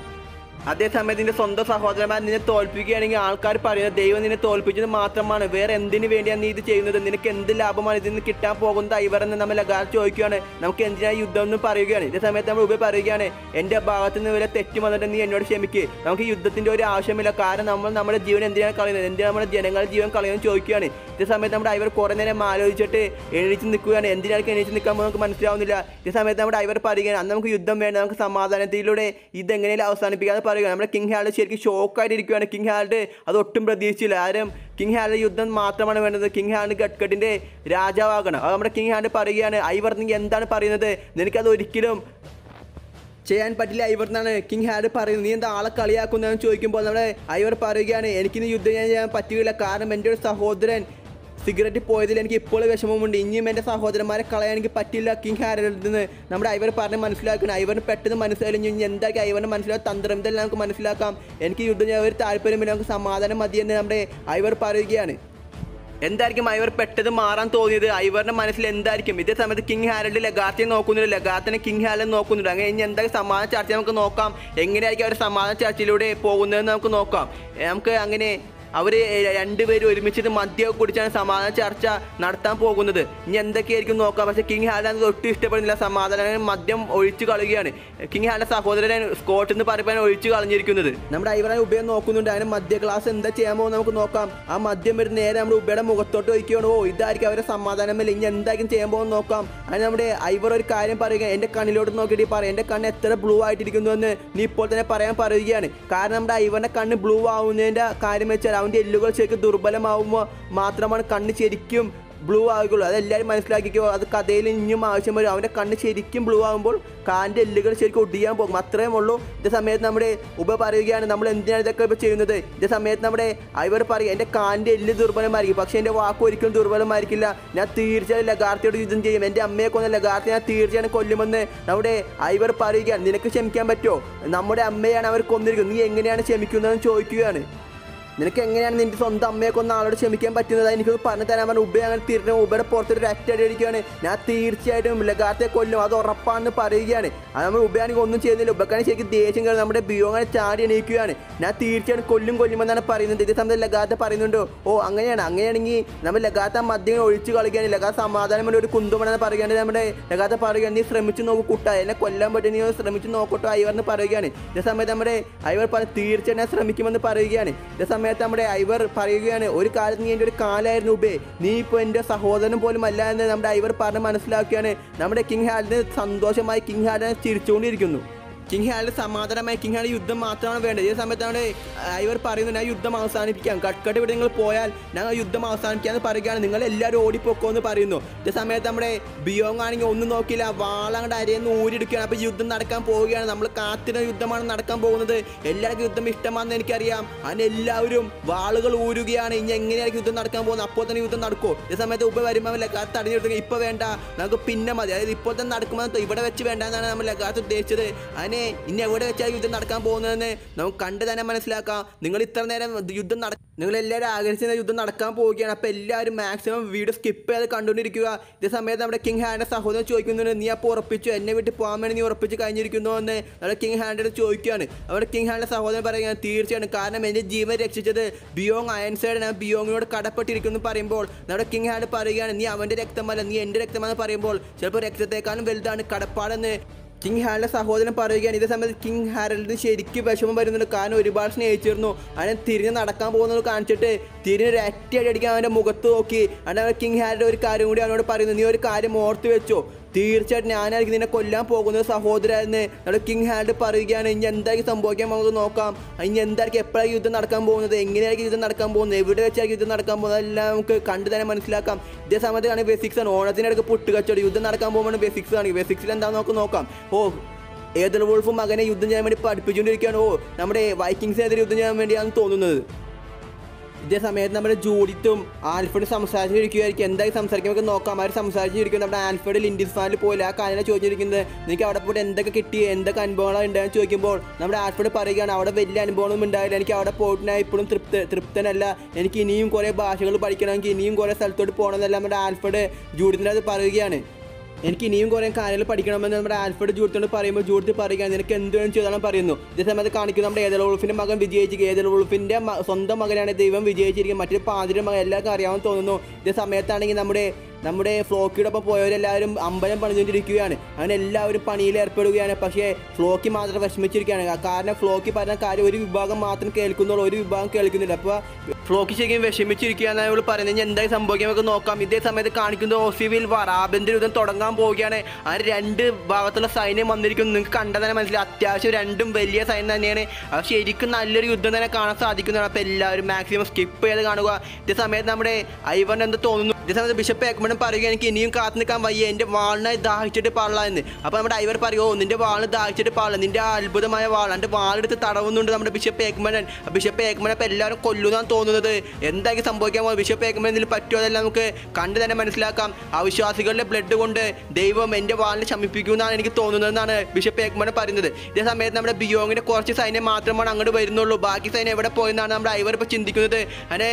അതേസമയത്ത് നിന്റെ സ്വന്തം സഹോദരന്മാർ നിന്നെ തോൽപ്പിക്കുകയാണെങ്കിൽ ആൾക്കാർ പറയുന്നത് ദൈവം നിന്നെ തോൽപ്പിച്ചത് മാത്രമാണ് വേറെ എന്തിനു വേണ്ടിയാണ് നീ ഇത് ചെയ്യുന്നത് നിനക്ക് എന്ത് ലാഭമാണ് ഇതിൽ നിന്ന് കിട്ടാൻ പോകുന്നത് ഐവറെന്ന് നമ്മൾ ലഗാർ ചോദിക്കുകയാണ് നമുക്ക് എന്തിനാണ് യുദ്ധം എന്ന് പറയുകയാണ് ഇതേ സമയത്ത് നമ്മൾ ഉപ പറയുകയാണ് എൻ്റെ ഭാഗത്ത് നിന്ന് വരെ തെറ്റ് വന്നിട്ട് നീ എന്നോട് ക്ഷമിക്കുക നമുക്ക് ഈ യുദ്ധത്തിൻ്റെ ഒരു ആവശ്യമില്ല കാരണം നമ്മൾ നമ്മുടെ ജീവൻ എന്തിനാണ് കളയുന്നത് എന്തിനാണ് നമ്മുടെ ജനങ്ങളുടെ ജീവൻ കളയുന്നത് ചോദിക്കുകയാണ് ഇതേ സമയത്ത് നമ്മുടെ ഐവർ കുറേ നേരം ആലോചിച്ചിട്ട് എണീച്ച് നിൽക്കുകയാണ് എന്തിനാണ് എണീച്ച് നിൽക്കാൻ നമുക്ക് മനസ്സിലാവുന്നില്ല ഇതേ സമയത്ത് നമ്മുടെ ഐവർ പറയുകയാണ് അന്ന് നമുക്ക് യുദ്ധം വേണ്ട നമുക്ക് സമാധാനത്തിലൂടെ ഇതെങ്ങനെയും അവസാനിപ്പിക്കാതെ പറയുക നമ്മുടെ കിങ് ഹാൽഡ് ശരിക്കും ഷോക്കായിട്ട് ഇരിക്കുകയാണ് കിങ് ഹാൽഡ് അത് ഒട്ടും പ്രതീക്ഷിച്ചില്ല ആരും കിങ് ഹാൽഡ് യുദ്ധം മാത്രമാണ് വേണ്ടത് കിങ് ഹാൽഡ് ഗഡ്കട്ടിൻ്റെ രാജാവാകണം അത് നമ്മുടെ കിങ് ഹാൽഡ് പറയുകയാണ് ഐവർ നീ എന്താണ് പറയുന്നത് നിനക്കത് ഒരിക്കലും ചെയ്യാൻ പറ്റില്ല ഐവർ എന്നാണ് കിങ് ഹാഡ് പറയുന്നത് നീ എന്താ ആളെ കളിയാക്കുന്നതെന്ന് ചോദിക്കുമ്പോൾ നമ്മുടെ ഐവർ പറയുകയാണ് എനിക്കിന്ന് യുദ്ധം ചെയ്യാൻ പറ്റുകയില്ല കാരണം എൻ്റെ ഒരു സഹോദരൻ സിഗരറ്റ് പോയതിൽ എനിക്ക് ഇപ്പോൾ വിഷമമുണ്ട് ഇനിയും എൻ്റെ സഹോദരന്മാരെ കളയാൻ എനിക്ക് പറ്റില്ല കിങ് ഹാരഡിൽ നിന്ന് നമ്മുടെ ഐവർ പറഞ്ഞ് മനസ്സിലാക്കണം ഐവറിന് പെട്ടെന്ന് മനസ്സിലായി ഇനി എന്താക്കി ഐവറിന് മനസ്സിലാക്കി തന്ത്രം ഇതെല്ലാം നമുക്ക് മനസ്സിലാക്കാം എനിക്ക് യുദ്ധം ചെയ്യാൻ ഒരു താല്പര്യമില്ല നമുക്ക് സമാധാനം മതിയെന്ന് നമ്മുടെ ഐവർ പറയുകയാണ് എന്തായിരിക്കും ഐവർ പെട്ടത് മാറാൻ തോന്നിയത് ഐവറിന്റെ മനസ്സിൽ എന്തായിരിക്കും ഇതേ സമയത്ത് കിങ് ഹാരൽഡ് ലഗാത്തിനെ നോക്കുന്നില്ല ലഗാത്തിനെ കിങ് ഹാരൽഡ് നോക്കുന്നുണ്ട് അങ്ങനെ ഇനി എന്തായാലും സമാധാന ചർച്ച നമുക്ക് നോക്കാം എങ്ങനെയായിരിക്കും അവർ സമാധാന ചർച്ചയിലൂടെ പോകുന്നതെന്ന് നമുക്ക് നോക്കാം ഏ, നമുക്ക് അങ്ങനെ അവർ രണ്ടുപേരും ഒരുമിച്ചിട്ട് മദ്യമൊക്കെ കുടിച്ചാണ് സമാധാന ചർച്ച നടത്താൻ പോകുന്നത് ഇനി എന്തൊക്കെയായിരിക്കും നോക്കാം പക്ഷേ കിങ് ഹാലൻ ഒട്ടും ഇഷ്ടപ്പെടുന്നില്ല സമാധാനം മദ്യം ഒഴിച്ചു കളയുകയാണ് കിങ് ഹാലിന്റെ സഹോദരൻ സ്കോട്ട് എന്ന് പറയുമ്പോൾ ഒഴിച്ചു കളഞ്ഞിരിക്കുന്നത് നമ്മുടെ ഐവറാൻ ഉപയോഗം നോക്കുന്നുണ്ട് അതിന് മദ്യ ഗ്ലാസ് എന്താ ചെയ്യാൻ പോകുന്നത് നമുക്ക് നോക്കാം ആ മദ്യം വരുന്ന നേരെ നമ്മുടെ ഉബയുടെ മുഖത്തോട്ട് ഒഴിക്കുകയാണ് ഓ ഇതായിരിക്കും അവരെ സമാധാനമല്ല ഇനി എന്തായിരിക്കും ചെയ്യാൻ പോകുന്നത് നോക്കാം അതിന് നമ്മുടെ ഐവർ ഒരു കാര്യം പറയുക എൻ്റെ കണ്ണിലോട്ട് നോക്കിയിട്ട് പറയാം എൻ്റെ കണ്ണ് എത്ര ബ്ലൂ ആയിട്ടിരിക്കുന്നു എന്ന് നീ ഇപ്പോൾ തന്നെ പറയാൻ പറയുകയാണ് കാരണം നമ്മുടെ ഐവറിന്റെ കണ്ണ് ബ്ലൂ ആവുന്നതിൻ്റെ കാര്യം വെച്ചാൽ അവൻ്റെ എല്ലുകൾ ശരിക്കും ദുർബലമാവുമ്പോൾ മാത്രമാണ് കണ്ണ് ശരിക്കും ബ്ലൂ ആകുള്ളൂ അത് എല്ലാവരും മനസ്സിലാക്കിക്കോ അത് കഥയിൽ ഇനിയും ആവശ്യം വരും അവൻ്റെ കണ്ണ് ശരിക്കും ബ്ലൂ ആകുമ്പോൾ കാലിൻ്റെ എല്ലുകൾ ശരിക്കും ഒടിയാൻ പോകും അത്രേ ഉള്ളൂ ഇതേ സമയത്ത് നമ്മുടെ ഉപ പറയുകയാണ് നമ്മൾ എന്തിനാണ് ഇതൊക്കെ ഇപ്പോൾ ചെയ്യുന്നത് ഇതേ സമയത്ത് നമ്മുടെ ഐവർ പറയുക എൻ്റെ കാലിൻ്റെ എല്ല് ദുർബലമായിരിക്കും പക്ഷേ എൻ്റെ വാക്ക് ഒരിക്കലും ദുർബലമായിരിക്കില്ല ഞാൻ തീർച്ചയായും ലഗാർത്തിയോട് യുദ്ധം ചെയ്യും എൻ്റെ അമ്മയെ കൊന്ന ലഗാർത്തി ഞാൻ തീർച്ചയായും കൊല്ലുമെന്ന് നമ്മുടെ ഐവർ പറയുകയാണ് നിനക്ക് ക്ഷമിക്കാൻ പറ്റുമോ നമ്മുടെ അമ്മയാണ് അവർ കൊന്നിരിക്കുന്നത് നീ എങ്ങനെയാണ് ക്ഷമിക്കുന്നതെന്ന് ചോദിക്കുകയാണ് നിനക്ക് എങ്ങനെയാണ് നിന്റെ സ്വന്തം അമ്മയെ കൊന്ന ആളോട് ക്ഷമിക്കാൻ പറ്റുന്നത് എനിക്ക് പറഞ്ഞു തരാൻ പറഞ്ഞ ഉബ അങ്ങനെ തിരിഞ്ഞു ഉബയുടെ പുറത്തൊരു അറ്റ അടിക്കുകയാണ് ഞാൻ തീർച്ചയായിട്ടും ലഗാത്തെ കൊല്ലും അത് ഉറപ്പാണെന്ന് പറയുകയാണ് അത് നമ്മൾ ഉബയാണെങ്കിൽ ഒന്നും ചെയ്യുന്നില്ല ഉബക്കാണെങ്കിൽ ശരിക്കും ദേഷ്യം കയറി നമ്മുടെ ബിയോ അങ്ങനെ ചാടി എണീക്കുകയാണ് ഞാൻ തീർച്ചയായിട്ടും കൊല്ലും കൊല്ലുമെന്നാണ് പറയുന്നത് ഇതേ സമയത്ത് ലഗാത്ത പറയുന്നുണ്ട് ഓ അങ്ങനെയാണ് അങ്ങനെയാണെങ്കിൽ നമ്മൾ ലഗാത്ത മദ്യം ഒഴിച്ചു കളിക്കുകയാണ് ലഗാത്ത സമാധാനം വേണ്ടി ഒരു കുന്തുമെന്ന് പറയുകയാണ് നമ്മുടെ ലഗാത്ത പറയുകയാണ് നീ ശ്രമിച്ചു നോക്കൂ കുട്ട എന്നെ കൊല്ലാൻ പറ്റും നീ ഒന്ന് ശ്രമിച്ചു നോക്കട്ടോ ഐവറിന് പറയുകയാണ് ഇതേ സമയത്ത് നമ്മുടെ ഐവർ പറഞ്ഞു തീർച്ചയായും ഞാൻ ശ്രമിക്കുമെന്ന് പറയുകയാണ് ഇതേ സമയത്ത് സമയത്ത് നമ്മുടെ ഐവർ പറയുകയാണ് ഒരു കാലത്ത് നീ എൻ്റെ ഒരു കാലായിരുന്നു ഉബേ നീ ഇപ്പോൾ എൻ്റെ സഹോദരൻ പോലും അല്ല എന്ന് നമ്മുടെ ഐവർ പറഞ്ഞ് മനസ്സിലാക്കുകയാണ് നമ്മുടെ കിങ് ഹാലിന് സന്തോഷമായി കിങ് ഹാലിനെ ചിരിച്ചുകൊണ്ടിരിക്കുന്നു കിങ് ഹാലിന് സമാധാനമായി കിങ് ഹാലിന് യുദ്ധം മാത്രമാണ് വേണ്ടത് ഈ സമയത്താണ് ഐവർ പറയുന്നത് ഞാൻ യുദ്ധം അവസാനിപ്പിക്കാം കട്ട്കട്ട് ഇവിടെ നിങ്ങൾ പോയാൽ ഞങ്ങൾ യുദ്ധം അവസാനിപ്പിക്കാന്ന് പറയുകയാണ് നിങ്ങൾ എല്ലാവരും ഓടിപ്പോക്കോ എന്ന് പറയുന്നു ഈ സമയത്ത് നമ്മുടെ ബിയോങ് ആണെങ്കിൽ ഒന്നും നോക്കിയില്ല വാളങ്ങടെ അരയെന്ന് ഊരിയെടുക്കുകയാണ് അപ്പോൾ യുദ്ധം നടക്കാൻ പോവുകയാണ് നമ്മൾ കാത്തിരുന്ന യുദ്ധമാണ് നടക്കാൻ പോകുന്നത് എല്ലാവർക്കും യുദ്ധം ഇഷ്ടമാണെന്ന് എനിക്കറിയാം അതിന് എല്ലാവരും വാളുകൾ ഊരുകയാണ് ഇനി എങ്ങനെയായിരിക്കും യുദ്ധം നടക്കാൻ പോകുന്നത് അപ്പോൾ തന്നെ യുദ്ധം നടക്കുമോ ഈ സമയത്ത് ഉപ വരുമ്പോൾ ലഗാത്ത് തടഞ്ഞു നിർത്തുക ഇപ്പോൾ വേണ്ട നമുക്ക് പിന്നെ മതി അതായത് ഇപ്പോൾ തന്നെ നടക്കുമ്പോൾ ഇവിടെ വെച്ച് വേണ്ട എന്നാണ് നമ്മൾ ലഗാത്ത് ഉദ്ദേശിച്ചത് അതിനെ ഇനി എവിടെ വെച്ചാൽ യുദ്ധം നടക്കാൻ പോകുന്നതെന്ന് നമുക്ക് കണ്ട് തന്നെ മനസ്സിലാക്കാം നിങ്ങൾ ഇത്ര നേരം യുദ്ധം നട നിങ്ങൾ എല്ലാവരും ആഗ്രഹിച്ച യുദ്ധം നടക്കാൻ പോവുകയാണ് അപ്പോൾ എല്ലാവരും മാക്സിമം വീഡിയോ സ്കിപ്പ് ചെയ്ത് കണ്ടുകൊണ്ടിരിക്കുക ഇതേ സമയത്ത് നമ്മുടെ കിങ് ഹാൻഡ് സഹോദരൻ ചോദിക്കുന്നുണ്ട് നീ അപ്പോൾ ഉറപ്പിച്ചു എന്നെ വിട്ട് പോകാൻ വേണ്ടി നീ ഉറപ്പിച്ച് കഴിഞ്ഞിരിക്കുന്നു എന്ന് നമ്മുടെ കിങ് ഹാൻഡ് ചോദിക്കുകയാണ് അവിടെ കിങ് ഹാൻഡ് സഹോദരൻ പറയുകയാണ് തീർച്ചയാണ് കാരണം എൻ്റെ ജീവൻ രക്ഷിച്ചത് ബിയോങ് അയൻസൈഡ് ഞാൻ ബിയോങ്ങിനോട് കടപ്പെട്ടിരിക്കുന്നു എന്ന് പറയുമ്പോൾ നമ്മുടെ കിങ് ഹാൻഡ് പറയുകയാണ് നീ അവൻ്റെ രക്തമല്ല നീ എൻ്റെ രക്തമാണെന്ന് പറയുമ്പോൾ ചിലപ്പോൾ രക്തത്തെക്കാളും വലുതാണ് കടപ്പാടെന്ന് കിങ് ഹാരലിന്റെ സഹോദരൻ പറയുകയാണ് ഇതേ സമയത്ത് കിങ് ഹാരലിന് ശരിക്കും വിഷമം വരുന്നുണ്ട് കാരണം ഒരുപാട് സ്നേഹിച്ചിരുന്നു അവനെ തിരിഞ്ഞ് നടക്കാൻ പോകുന്നത് കാണിച്ചിട്ട് തിരിഞ്ഞ് ഒരു അറ്റടി അടിക്കാൻ അവൻ്റെ മുഖത്ത് നോക്കി അങ്ങനെ കിങ് ഹാരലിന്റെ ഒരു കാര്യം കൂടി അവനോട് പറയുന്നു നീ ഒരു കാര്യം ഓർത്ത് വെച്ചോ തീർച്ചയായിട്ടും ഞാനായിരിക്കും നിന്നെ കൊല്ലാൻ പോകുന്നത് സഹോദര എന്ന് നമ്മുടെ കിങ് ഹാൻഡ് പറയുകയാണ് ഇനി എന്തായിരിക്കും സംഭവിക്കാൻ നമുക്ക് നോക്കാം ഇനി എന്തായിരിക്കും എപ്പോഴായിരിക്കും യുദ്ധം നടക്കാൻ പോകുന്നത് എങ്ങനെയായിരിക്കും യുദ്ധം നടക്കാൻ പോകുന്നത് എവിടെ വെച്ചായിരിക്കും യുദ്ധം നടക്കാൻ പോകുന്നത് എല്ലാം നമുക്ക് കണ്ടു തന്നെ മനസ്സിലാക്കാം ഇതേ സമയത്താണ് ബേസിക്സ് ആണ് ഓണത്തിനിടയ്ക്ക് പുട്ട് കച്ചവടം യുദ്ധം നടക്കാൻ പോകുമ്പോൾ ബേസിക്സ് ആണ് ബേസിക്സിൽ എന്താണെന്ന് നമുക്ക് നോക്കാം ഓ ഏതൊരു വോൾഫും മകനെ യുദ്ധം ചെയ്യാൻ വേണ്ടി പഠിപ്പിച്ചുകൊണ്ടിരിക്കുകയാണ് ഓ നമ്മുടെ വൈക്കിങ്സിനെതിരെ യുദ്ധം ചെയ്യാൻ വേണ്ടിയാണ് തോന്നുന്നത് ഇതേ സമയത്ത് നമ്മുടെ ജൂഡിത്തും ആൽഫ്രഡ് സംസാരിച്ചിരിക്കുമായിരിക്കും എന്തായി സംസാരിക്കും നമുക്ക് നോക്കാം അവർ സംസാരിച്ചിരിക്കും നമ്മുടെ ആൽഫ്രഡ് ലിൻഡിസ് ഫാനിൽ പോയില്ല ആ കാര്യം ചോദിച്ചിരിക്കുന്നത് നിനക്ക് അവിടെ പോയിട്ട് എന്തൊക്കെ കിട്ടി എന്തൊക്കെ അനുഭവങ്ങളാണ് ഉണ്ടായെന്ന് ചോദിക്കുമ്പോൾ നമ്മുടെ ആൽഫ്രഡ് പറയുകയാണ് അവിടെ വലിയ അനുഭവമൊന്നും ഉണ്ടായില്ല എനിക്ക് അവിടെ പോയിട്ട് ഞാൻ ഇപ്പോഴും തൃപ്ത തൃപ്തനല്ല എനിക്ക് ഇനിയും കുറേ ഭാഷകൾ പഠിക്കണമെങ്കിൽ ഇനിയും കുറേ സ്ഥലത്തോട്ട് പോകണമെന്നെല്ലാം നമ്മുടെ ആൽഫ്രഡ് ജൂഡിത്തിൻ്റെ അത് പറയുകയാണ് എനിക്ക് ഇനിയും കുറേ കാര്യങ്ങൾ പഠിക്കണമെന്ന് നമ്മുടെ ആൽഫ്രഡ് ജൂഡത്തോട് പറയുമ്പോൾ ജൂഡത്ത് പറയുകയാണ് നിനക്ക് എന്ത് വേണം ചെയ്താലും പറയുന്നു ഇതേ സമയത്ത് കാണിക്കുന്നു നമ്മുടെ ഏതൽ ഉൾഫിൻ്റെ മകൻ വിജയിച്ചിരിക്കുക ഏതൽ ഉൾഫിൻ്റെ സ്വന്തം മകനാണ് ദൈവം വിജയിച്ചിരിക്കുക മറ്റൊരു പാതിരി മകൻ എല്ലാവർക്കും അറിയാമെന്ന് തോന്നുന്നു ഇതേ സമയത്താണെങ്കിൽ നമ്മുടെ നമ്മുടെ ഫ്ലോക്കിയോടൊപ്പം പോയവരെല്ലാവരും അമ്പലം പണിതുകൊണ്ടിരിക്കുകയാണ് അങ്ങനെ എല്ലാവരും പണിയിൽ ഏർപ്പെടുകയാണ് പക്ഷേ ഫ്ലോക്കി മാത്രം വിഷമിച്ചിരിക്കുകയാണ് കാരണം ഫ്ലോക്കി പറഞ്ഞ കാര്യം ഒരു വിഭാഗം മാത്രം കേൾക്കുന്നുള്ളൂ ഒരു വിഭാഗം കേൾക്കുന്നില്ല അപ്പോൾ ഫ്ലോക്കി ശരിക്കും വിഷമിച്ചിരിക്കുകയാണ് ഇവൾ പറയുന്നത് ഇനി എന്തായി സംഭവിക്കാൻ നമുക്ക് നോക്കാം ഇതേ സമയത്ത് കാണിക്കുന്നത് ഓസിവിൽ വാർ ആഭ്യന്തര യുദ്ധം തുടങ്ങാൻ പോവുകയാണ് ആ രണ്ട് ഭാഗത്തുള്ള സൈന്യം വന്നിരിക്കുന്നു നിങ്ങൾക്ക് കണ്ടാൽ തന്നെ മനസ്സിലായി അത്യാവശ്യം രണ്ടും വലിയ സൈന്യം തന്നെയാണ് അത് ശരിക്കും നല്ലൊരു യുദ്ധം തന്നെ കാണാൻ സാധിക്കുന്നതാണ് അപ്പോൾ എല്ലാവരും മാക്സിമം സ്കിപ്പ് ചെയ്ത് കാണുക ഇതേ സമയത്ത് നമ്മുടെ ഐവൺ എന്ത് തോന്നുന്നു ഇതേ സമയത്ത് ബിഷപ്പ് ഏക്കമണം പറയുക എനിക്ക് ഇനിയും കാത്തു നിൽക്കാൻ വയ്യ എൻ്റെ വാളിനെ ദാഹിച്ചിട്ട് പാടില്ല എന്ന് അപ്പോൾ നമ്മുടെ ഐവർ പറയുമോ നിന്റെ വാളിന് ദാഹിച്ചിട്ട് പാടില്ല നിന്റെ ആ അത്ഭുതമായ വാൾ എൻ്റെ വാളെടുത്ത് തടവുന്നുണ്ട് നമ്മുടെ ബിഷപ്പ് ഏക്കമനൻ ബിഷപ്പ് ഏക്കമനെ ഇപ്പോൾ എല്ലാവരും കൊല്ലുന്നാണ് തോന്നുന്നത് എന്തായിരിക്കും സംഭവിക്കാൻ പോകുന്നത് ബിഷപ്പ് ഏക്കമൻ ഇതിൽ പറ്റുമോ അതെല്ലാം നമുക്ക് കണ്ടു തന്നെ മനസ്സിലാക്കാം അവിശ്വാസികളുടെ ബ്ലഡ് കൊണ്ട് ദൈവം എൻ്റെ വാളിനെ ശമിപ്പിക്കുമെന്നാണ് എനിക്ക് തോന്നുന്നതെന്നാണ് ബിഷപ്പ് ഏക്കമനെ പറയുന്നത് ഇതേ സമയത്ത് നമ്മുടെ ബിയോങ്ങിൻ്റെ കുറച്ച് സൈന്യം മാത്രമാണ് അങ്ങോട്ട് വരുന്നുള്ളൂ ബാക്കി സൈന്യം എവിടെ പോയെന്നാണ് നമ്മുടെ ഐവർ ഇപ്പോൾ ചിന്തിക്കുന്നത് അങ്ങനെ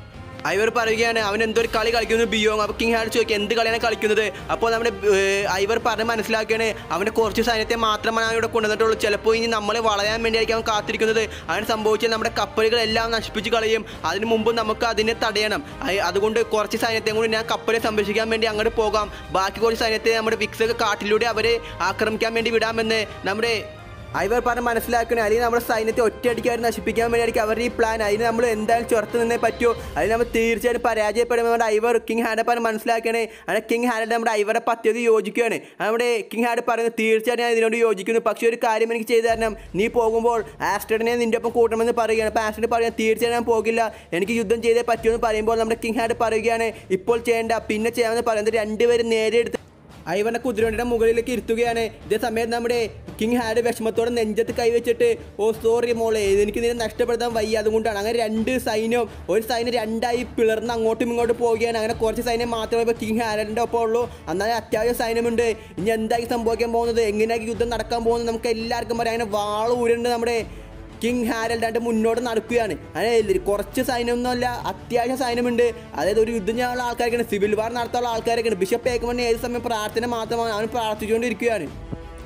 ഐവർ പറയുകയാണ് അവൻ എന്തോ ഒരു കളി കളിക്കുന്നു ബിയോങ് അപ്പോൾ കിങ് ഹാഡ് ചോദിക്കും എന്ത് കളിയാണ് കളിക്കുന്നത് അപ്പോൾ നമ്മുടെ ഏർ, ഐവർ പറഞ്ഞ് മനസ്സിലാക്കുകയാണ് അവൻ്റെ കുറച്ച് സൈന്യത്തെ മാത്രമാണ് അവൻ ഇവിടെ കൊണ്ടുവന്നിട്ടുള്ളൂ ചിലപ്പോൾ ഇനി നമ്മളെ വളയാൻ വേണ്ടിയായിരിക്കും അവൻ കാത്തിരിക്കുന്നത് അവൻ സംഭവിച്ചാൽ നമ്മുടെ കപ്പലുകളെല്ലാം നശിപ്പിച്ച് കളയും അതിന് മുമ്പ് നമുക്ക് അതിനെ തടയണം അയ്- അതുകൊണ്ട് കുറച്ച് സൈന്യത്തെയും കൂടി ഞാൻ കപ്പലെ സംരക്ഷിക്കാൻ വേണ്ടി അങ്ങോട്ട് പോകാം ബാക്കി കുറച്ച് സൈന്യത്തെ നമ്മുടെ വിക്സൊക്കെ കാട്ടിലൂടെ അവരെ ആക്രമിക്കാൻ വേണ്ടി വിടാമെന്ന് നമ്മുടെ ഐവർ പറഞ്ഞ് മനസ്സിലാക്കണേ അല്ലെങ്കിൽ നമ്മുടെ സൈന്യത്തെ ഒറ്റയടിക്കാർ നശിപ്പിക്കാൻ വേണ്ടിയായിരിക്കും അവരുടെ ഈ പ്ലാൻ അതിന് നമ്മൾ എന്തായാലും ചേർത്ത് നിന്നേ പറ്റുമോ അതിന് നമ്മൾ തീർച്ചയായും പരാജയപ്പെടുമ്പോൾ നമ്മുടെ ഐവർ കിങ് ഹാഡ് പറഞ്ഞ് മനസ്സിലാക്കണേ അങ്ങനെ കിങ് ഹാഡ് നമ്മുടെ ഐവറെ പറ്റിയത് യോജിക്കുകയാണ് നമ്മുടെ കിങ് ഹാഡ് പറയുന്നത് തീർച്ചയായും ഞാൻ ഇതിനോട് യോജിക്കുന്നു പക്ഷേ ഒരു കാര്യം എനിക്ക് ചെയ്തു തരണം നീ പോകുമ്പോൾ ആസ്റ്റഡിനെ നിന്റെ ഒപ്പം കൂട്ടണമെന്ന് പറയുകയാണ് അപ്പോൾ ആസ്റ്റഡ് പറയാൻ തീർച്ചയായും ഞാൻ പോകില്ല എനിക്ക് യുദ്ധം ചെയ്തേ പറ്റുമെന്ന് പറയുമ്പോൾ നമ്മുടെ കിങ് ഹാഡ് പറയുകയാണ് ഇപ്പോൾ ചെയ്യേണ്ട പിന്നെ ചെയ്യാമെന്ന് പറയുന്നത് രണ്ടുപേരും നേരെ എടുത്ത് ഐവനെ കുതിരവണ്ടിയുടെ മുകളിലേക്ക് ഇരുത്തുകയാണ് ഇതേ സമയത്ത് നമ്മുടെ കിങ് ഹാഡ് വിഷമത്തോടെ നെഞ്ചത്ത് കൈവച്ചിട്ട് ഓ സോറി മോളെ എനിക്ക് നിന്നെ നഷ്ടപ്പെടുത്താൻ വയ്യ അതുകൊണ്ടാണ് അങ്ങനെ രണ്ട് സൈന്യവും ഒരു സൈന്യം രണ്ടായി പിളർന്ന് അങ്ങോട്ടും ഇങ്ങോട്ടും പോവുകയാണ് അങ്ങനെ കുറച്ച് സൈന്യം മാത്രമേ ഇപ്പോൾ കിങ് ഹാരലിൻ്റെ ഒപ്പം ഉള്ളൂ എന്നാൽ അത്യാവശ്യം സൈന്യമുണ്ട് ഇനി എന്തായി സംഭവിക്കാൻ പോകുന്നത് എങ്ങനെയായിരിക്കും യുദ്ധം നടക്കാൻ പോകുന്നത് നമുക്ക് എല്ലാവർക്കും പറയാം അങ്ങനെ വാള് ഊരുണ്ട് നമ്മുടെ കിങ് ഹാരൽഡ് ആയിട്ട് മുന്നോട്ട് നടക്കുകയാണ് അങ്ങനെ കുറച്ച് സൈന്യമൊന്നുമല്ല അത്യാവശ്യം സൈന്യമുണ്ട് അതായത് ഒരു യുദ്ധം ചെയ്യാനുള്ള ആൾക്കാരൊക്കെയാണ് സിവിൽ വാർ നടത്താനുള്ള ആൾക്കാരൊക്കെയാണ് ബിഷപ്പ് ഏക്കുമണ്ണി ഏത് സമയം പ്രാർത്ഥന മാത്രമാണ് അവൻ പ്രാർത്ഥിച്ചുകൊണ്ടിരിക്കുകയാണ്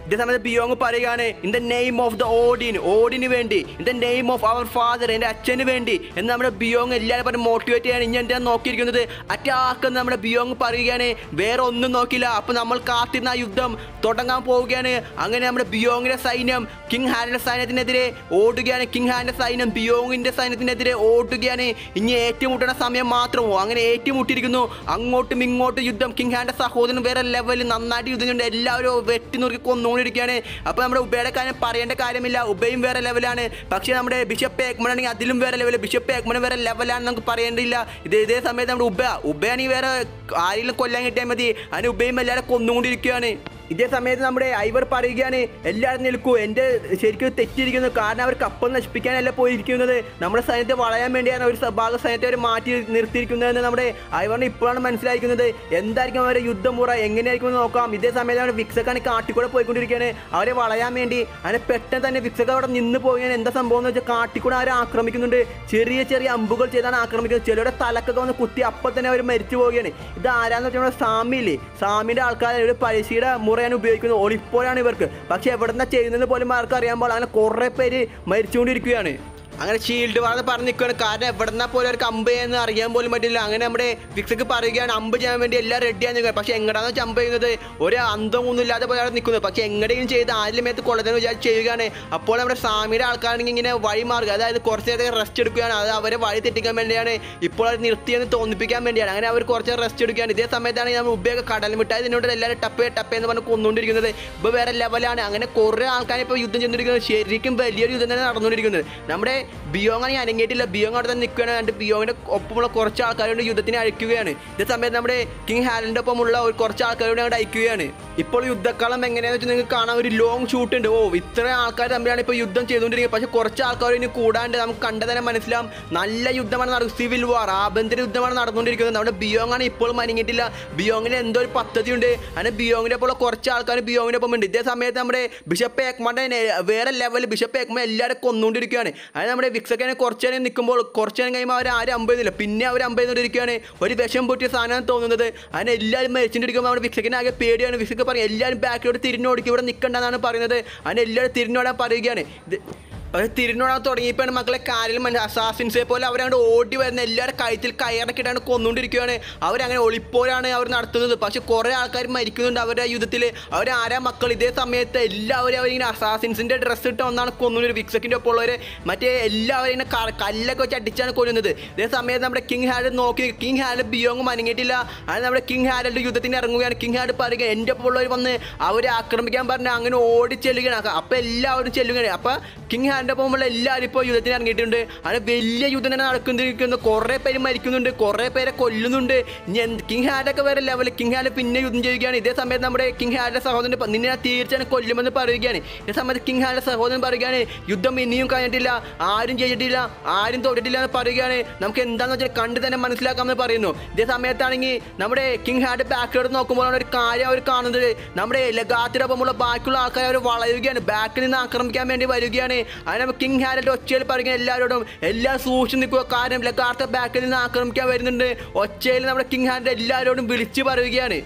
ഇതേ സമയത്ത് ബിയോങ് പറയുകയാണ് in the name of the Odin ഓഡിന് വേണ്ടി in the name of our father എൻ്റെ അച്ഛന് വേണ്ടി എന്ന് നമ്മുടെ ബിയോങ് എല്ലാവരും പറഞ്ഞ് മോട്ടിവേറ്റ് ചെയ്യാണ് ഇനി എന്താ നോക്കിയിരിക്കുന്നത് അറ്റാക്ക് എന്ന് നമ്മുടെ ബിയോങ് പറയുകയാണ് വേറെ ഒന്നും നോക്കില്ല അപ്പൊ നമ്മൾ കാത്തിരുന്ന ആ യുദ്ധം തുടങ്ങാൻ പോവുകയാണ് അങ്ങനെ നമ്മുടെ ബിയോങ്ങിന്റെ സൈന്യം കിങ് ഹാനിന്റെ സൈന്യത്തിനെതിരെ ഓടുകയാണ് കിങ് ഹാനിന്റെ സൈന്യം ബിയോങ്ങിന്റെ സൈന്യത്തിനെതിരെ ഓടുകയാണ് ഇനി ഏറ്റുമുട്ടണ സമയം മാത്രമോ അങ്ങനെ ഏറ്റുമുട്ടിയിരിക്കുന്നു അങ്ങോട്ടും ഇങ്ങോട്ടും യുദ്ധം കിങ് ഹാന്റെ സഹോദരൻ വേറെ ലെവലിൽ നന്നായിട്ട് യുദ്ധം ചെയ്യുന്നുണ്ട് എല്ലാവരും വെട്ടി നുറുക്കി കൊന്നുകൊണ്ടിരിക്കുകയാണ് അപ്പോൾ നമ്മുടെ ഉബയുടെ കാര്യം പറയേണ്ട കാര്യമില്ല ഉബയും വേറെ ലെവലാണ് പക്ഷേ നമ്മുടെ ബിഷപ്പ് ഏക്മൺ ആണെങ്കിൽ അതിലും വേറെ ലെവൽ ബിഷപ്പ് ഏക്മൺ വേറെ ലെവലാണ് നമുക്ക് പറയേണ്ടില്ല ഇത് ഇതേ സമയത്ത് നമ്മുടെ ഉബ ഉബയാണെങ്കിൽ വേറെ ആരെങ്കിലും കൊല്ലാൻ കിട്ടിയാൽ മതി അതിന് ഉബയും എല്ലാവരും കൊന്നുകൊണ്ടിരിക്കുകയാണ് ഇതേ സമയത്ത് നമ്മുടെ ഐവർ പറയുകയാണ് എല്ലാവരും നിൽക്കൂ എൻ്റെ ശരിക്കും തെറ്റിയിരിക്കുന്നു കാരണം അവർ കപ്പൽ നശിപ്പിക്കാനല്ല പോയിരിക്കുന്നത് നമ്മുടെ സൈന്യത്തെ വളയാൻ വേണ്ടിയാണ് ഒരു ഭാഗം സൈന്യത്തെ അവർ മാറ്റി നിർത്തിയിരിക്കുന്നതെന്ന് നമ്മുടെ ഐവറിന് ഇപ്പോഴാണ് മനസ്സിലായിരിക്കുന്നത് എന്തായിരിക്കും അവരുടെ യുദ്ധമുറ എങ്ങനെയായിരിക്കും എന്ന് നോക്കാം ഇതേ സമയത്ത് നമ്മുടെ വിക്സക്കാണ് കാട്ടിക്കൂടെ പോയിക്കൊണ്ടിരിക്കുകയാണ് അവരെ വളയാൻ വേണ്ടി അങ്ങനെ പെട്ടെന്ന് തന്നെ വിക്സക്ക അവിടെ നിന്ന് പോവുകയാണ് എന്താ സംഭവം എന്ന് വെച്ചാൽ കാട്ടിക്കൂടെ അവരെ ആക്രമിക്കുന്നുണ്ട് ചെറിയ ചെറിയ അമ്പുകൾ ചെയ്താണ് ആക്രമിക്കുന്നത് ചിലരുടെ തലക്കൊക്കെ വന്ന് കുത്തി അപ്പോൾ തന്നെ അവർ മരിച്ചു പോവുകയാണ് ഇത് ആരാന്ന് വെച്ചാൽ നമ്മുടെ സാമിയില്ലേ സാമിൻ്റെ ആൾക്കാർ ഒരു പഴശ്ശിയുടെ മുറയാണ് ഉപയോഗിക്കുന്നത് ഒളിപ്പോഴാണ് ഇവർക്ക് പക്ഷെ എവിടെന്നാ ചെയ്യുന്നത് പോലും ആർക്കും അറിയാൻ അങ്ങനെ കുറേ പേര് മരിച്ചുകൊണ്ടിരിക്കുകയാണ് അങ്ങനെ ഷീൽഡ് വാർന്ന് പറഞ്ഞ് നിൽക്കുകയാണ് കാരണം എവിടെന്നാ പോലും അവർക്ക് അമ്പ് എന്ന് അറിയാൻ പോലും പറ്റില്ല അങ്ങനെ നമ്മുടെ വിക്സക്ക് പറയുകയാണ് അമ്പ് ചെയ്യാൻ വേണ്ടി എല്ലാം റെഡിയാണ് നിൽക്കുക പക്ഷെ എങ്ങടാന്ന് വെച്ചാൽ അമ്പ് ചെയ്യുന്നത് ഒരു അന്തം ഒന്നും ഇല്ലാതെ പോലെ അവിടെ നിൽക്കുന്നത് പക്ഷെ എങ്ങടെയും ചെയ്ത് ആരിലും മേത്ത് കൊള്ളതെന്ന് വിചാരിച്ച് ചെയ്യുകയാണ് അപ്പോൾ നമ്മുടെ സ്വാമിയുടെ ആൾക്കാരാണെങ്കിൽ ഇങ്ങനെ വഴി മാറുക അതായത് കുറച്ച് നേരത്തെ റെസ്റ്റ് എടുക്കുകയാണ് അത് അവരെ വഴി തെറ്റിക്കാൻ വേണ്ടിയാണ് ഇപ്പോൾ അത് നിർത്തിയെന്ന് തോന്നിപ്പിക്കാൻ വേണ്ടിയാണ് അങ്ങനെ അവർ കുറച്ച് റെസ്റ്റ് എടുക്കുകയാണ് ഇതേ സമയത്താണ് നമ്മൾ ഉപയോഗ കടൽ മിഠായി ഇതിനോട് എല്ലാവരും ടപ്പേ ടപ്പേ എന്ന് പറഞ്ഞ് കൊന്നുകൊണ്ടിരിക്കുന്നത് ഇപ്പോൾ വേറെ ലെവലാണ് അങ്ങനെ കുറേ ആൾക്കാർ ഇപ്പോൾ യുദ്ധം ചെയ്തുകൊണ്ടിരിക്കുന്നത് ശരിക്കും വലിയൊരു യുദ്ധം തന്നെ നടന്നുകൊണ്ടിരിക്കുന്നത് നമ്മുടെ ബിയോങ് ആണെങ്കിൽ അനങ്ങിയിട്ടില്ല ബിയോങ് അവിടെ തന്നെ നിൽക്കുകയാണ് രണ്ട് ബിയോങ്ങിന്റെ ഒപ്പമുള്ള കുറച്ച് ആൾക്കാരോട് യുദ്ധത്തിന് അയക്കുകയാണ് ഇതേ സമയത്ത് നമ്മുടെ കിങ് ഹാലന്റെ ഒപ്പമുള്ള ഒരു കുറച്ച് ആൾക്കാരോട് അങ്ങോട്ട് അയക്കുകയാണ് ഇപ്പോൾ യുദ്ധക്കളം എങ്ങനെയാണെന്ന് വെച്ചാൽ നിങ്ങൾക്ക് കാണാൻ ഒരു ലോങ് ഷൂട്ട് ഉണ്ട് ഓ ഇത്ര ആൾക്കാർ തമ്മിലാണ് ഇപ്പോൾ യുദ്ധം ചെയ്തുകൊണ്ടിരിക്കുന്നത് പക്ഷേ കുറച്ച് ആൾക്കാർ ഇനി കൂടാണ്ട് നമുക്ക് കണ്ടു തന്നെ മനസ്സിലാവും നല്ല യുദ്ധമാണ് നടക്കുന്നത് സിവിൽ വാർ ആഭ്യന്തര യുദ്ധമാണ് നടന്നുകൊണ്ടിരിക്കുന്നത് നമ്മുടെ ബിയോങ് ആണ് ഇപ്പോഴും അനങ്ങിയിട്ടില്ല ബിയോങ്ങിന് എന്തോ ഒരു പദ്ധതി ഉണ്ട് അങ്ങനെ ബിയോങ്ങിന്റെ പോലെ കുറച്ച് ആൾക്കാർ ബിയോങ്ങിന്റെ ഒപ്പം ഉണ്ട് ഇതേ സമയത്ത് നമ്മുടെ ബിഷപ്പ് ഏക്മന്റെ വേറെ ലെവലിൽ ബിഷപ്പ് ഏക്മ എല്ലാവരും കൊന്നുകൊണ്ടിരിക്കുകയാണ് അതായത് നമ്മുടെ വിക്സൊക്കെ കുറച്ച് നേരം നിൽക്കുമ്പോൾ കുറച്ച് നേരം കഴിയുമ്പോൾ അവർ ആരും അമ്പയുന്നില്ല പിന്നെ അവർ അമ്പയുന്നോണ്ടിരിക്കുകയാണ് ഒരു വിഷം പൊട്ടിയ സാധനം തോന്നുന്നത് അതിന് എല്ലാവരും മരിച്ചിട്ടിരിക്കുമ്പോൾ നമ്മുടെ വിക്സക്കിന് ആകെ പേടിയാണ് വിക്സക്ക് പറയും എല്ലാവരും ബാക്കിലോട്ട് തിരിഞ്ഞോടിക്കും ഇവിടെ നിൽക്കണ്ടെന്നാണ് പറയുന്നത് അതിന് എല്ലാവരും തിരിഞ്ഞോടാൻ പറയുകയാണ് ഇത് പക്ഷെ തിരിഞ്ഞോടാൻ തുടങ്ങിയപ്പോഴാണ് മക്കളെ കാര്യം അസാസിൻസെ പോലെ അവരങ്ങോട്ട് ഓടി വരുന്ന എല്ലാവരും കഴുത്തിൽ കയറക്കിട്ടാണ് കൊന്നുകൊണ്ടിരിക്കുകയാണ് അവരങ്ങനെ ഒളിപ്പോരാണ് അവർ നടത്തുന്നത് പക്ഷെ കുറേ ആൾക്കാർ മരിക്കുന്നുണ്ട് അവരുടെ യുദ്ധത്തിൽ അവരാരാ മക്കൾ ഇതേ സമയത്ത് എല്ലാവരും അവരിങ്ങനെ അസാസിൻസിൻ്റെ ഡ്രസ്സ് ഇട്ട ഒന്നാണ് കൊന്നുകൊണ്ട് വിക്സക്കിൻ്റെ ഒപ്പം ഉള്ളവർ മറ്റേ എല്ലാവരും ഇങ്ങനെ ക- കല്ലൊക്കെ വെച്ച് അടിച്ചാണ് കൊല്ലുന്നത് ഇതേ സമയത്ത് നമ്മുടെ കിങ് ഹാഡ് നോക്കി കിങ് ഹാഡ് ബിയോങ് മനങ്ങിയിട്ടില്ല അത് നമ്മുടെ കിങ് ഹാഡ് യുദ്ധത്തിന് ഇറങ്ങുകയാണ് കിങ് ഹാഡ് പറയുക എൻ്റെ ഒപ്പം ഉള്ളവർ വന്ന് അവരെ ആക്രമിക്കാൻ പറഞ്ഞ് അങ്ങനെ ഓടി ചെല്ലുകയാണ് അപ്പോൾ എല്ലാവരും ചെല്ലുകയാണ് അപ്പോൾ കിങ് ഹാൻഡ് ഒപ്പമുള്ള എല്ലാവരും ഇപ്പോൾ യുദ്ധത്തിന് ഇറങ്ങിയിട്ടുണ്ട് അങ്ങനെ വലിയ യുദ്ധം തന്നെ നടക്കുന്നിരിക്കുന്നു കുറേ പേര് മരിക്കുന്നുണ്ട് കുറേ പേരെ കൊല്ലുന്നുണ്ട് ഇനി എന്ത് കിങ് ഹാഡൊക്കെ വേറെ ലെവൽ കിങ് ഹാഡ് പിന്നെ യുദ്ധം ചെയ്യുകയാണ് ഇതേ സമയത്ത് നമ്മുടെ കിങ് ഹാഡിന്റെ സഹോദരൻ പ- നിന്നെ ഞാൻ തീർച്ചയായും കൊല്ലുമെന്ന് പറയുകയാണ് ഇതേ സമയത്ത് കിങ് ഹാഡിന്റെ സഹോദരൻ പറയുകയാണ് യുദ്ധം ഇനിയും കഴിഞ്ഞിട്ടില്ല ആരും ചെയ്തിട്ടില്ല ആരും തൊട്ടിട്ടില്ല എന്ന് പറയുകയാണ് നമുക്ക് എന്താണെന്ന് വെച്ചാൽ കണ്ട് തന്നെ മനസ്സിലാക്കാമെന്ന് പറയുന്നു ഇതേ സമയത്താണെങ്കിൽ നമ്മുടെ കിങ് ഹാഡ് ബാക്കിലോട്ട് നോക്കുമ്പോഴാണ് ഒരു കാര്യം അവർ കാണുന്നത് നമ്മുടെ ലഗാത്തിൻ്റെ ഒപ്പമുള്ള ബാക്കിയുള്ള ആൾക്കാർ അവർ വളയുകയാണ് ബാക്കിൽ നിന്ന് ആക്രമിക്കാൻ വേണ്ടി വരികയാണ് അതിന് നമ്മൾ കിങ് ഹാരൻ്റെ ഒച്ചയിൽ പറയുക എല്ലാവരോടും എല്ലാം സൂക്ഷിച്ച് നിൽക്കുക കാരണം ലഗാർത്ത ബാക്കിൽ നിന്ന് ആക്രമിക്കാൻ വരുന്നുണ്ട് ഒച്ചയിൽ നമ്മുടെ കിങ് ഹാരൻ്റെ എല്ലാവരോടും വിളിച്ചു പറയുകയാണ്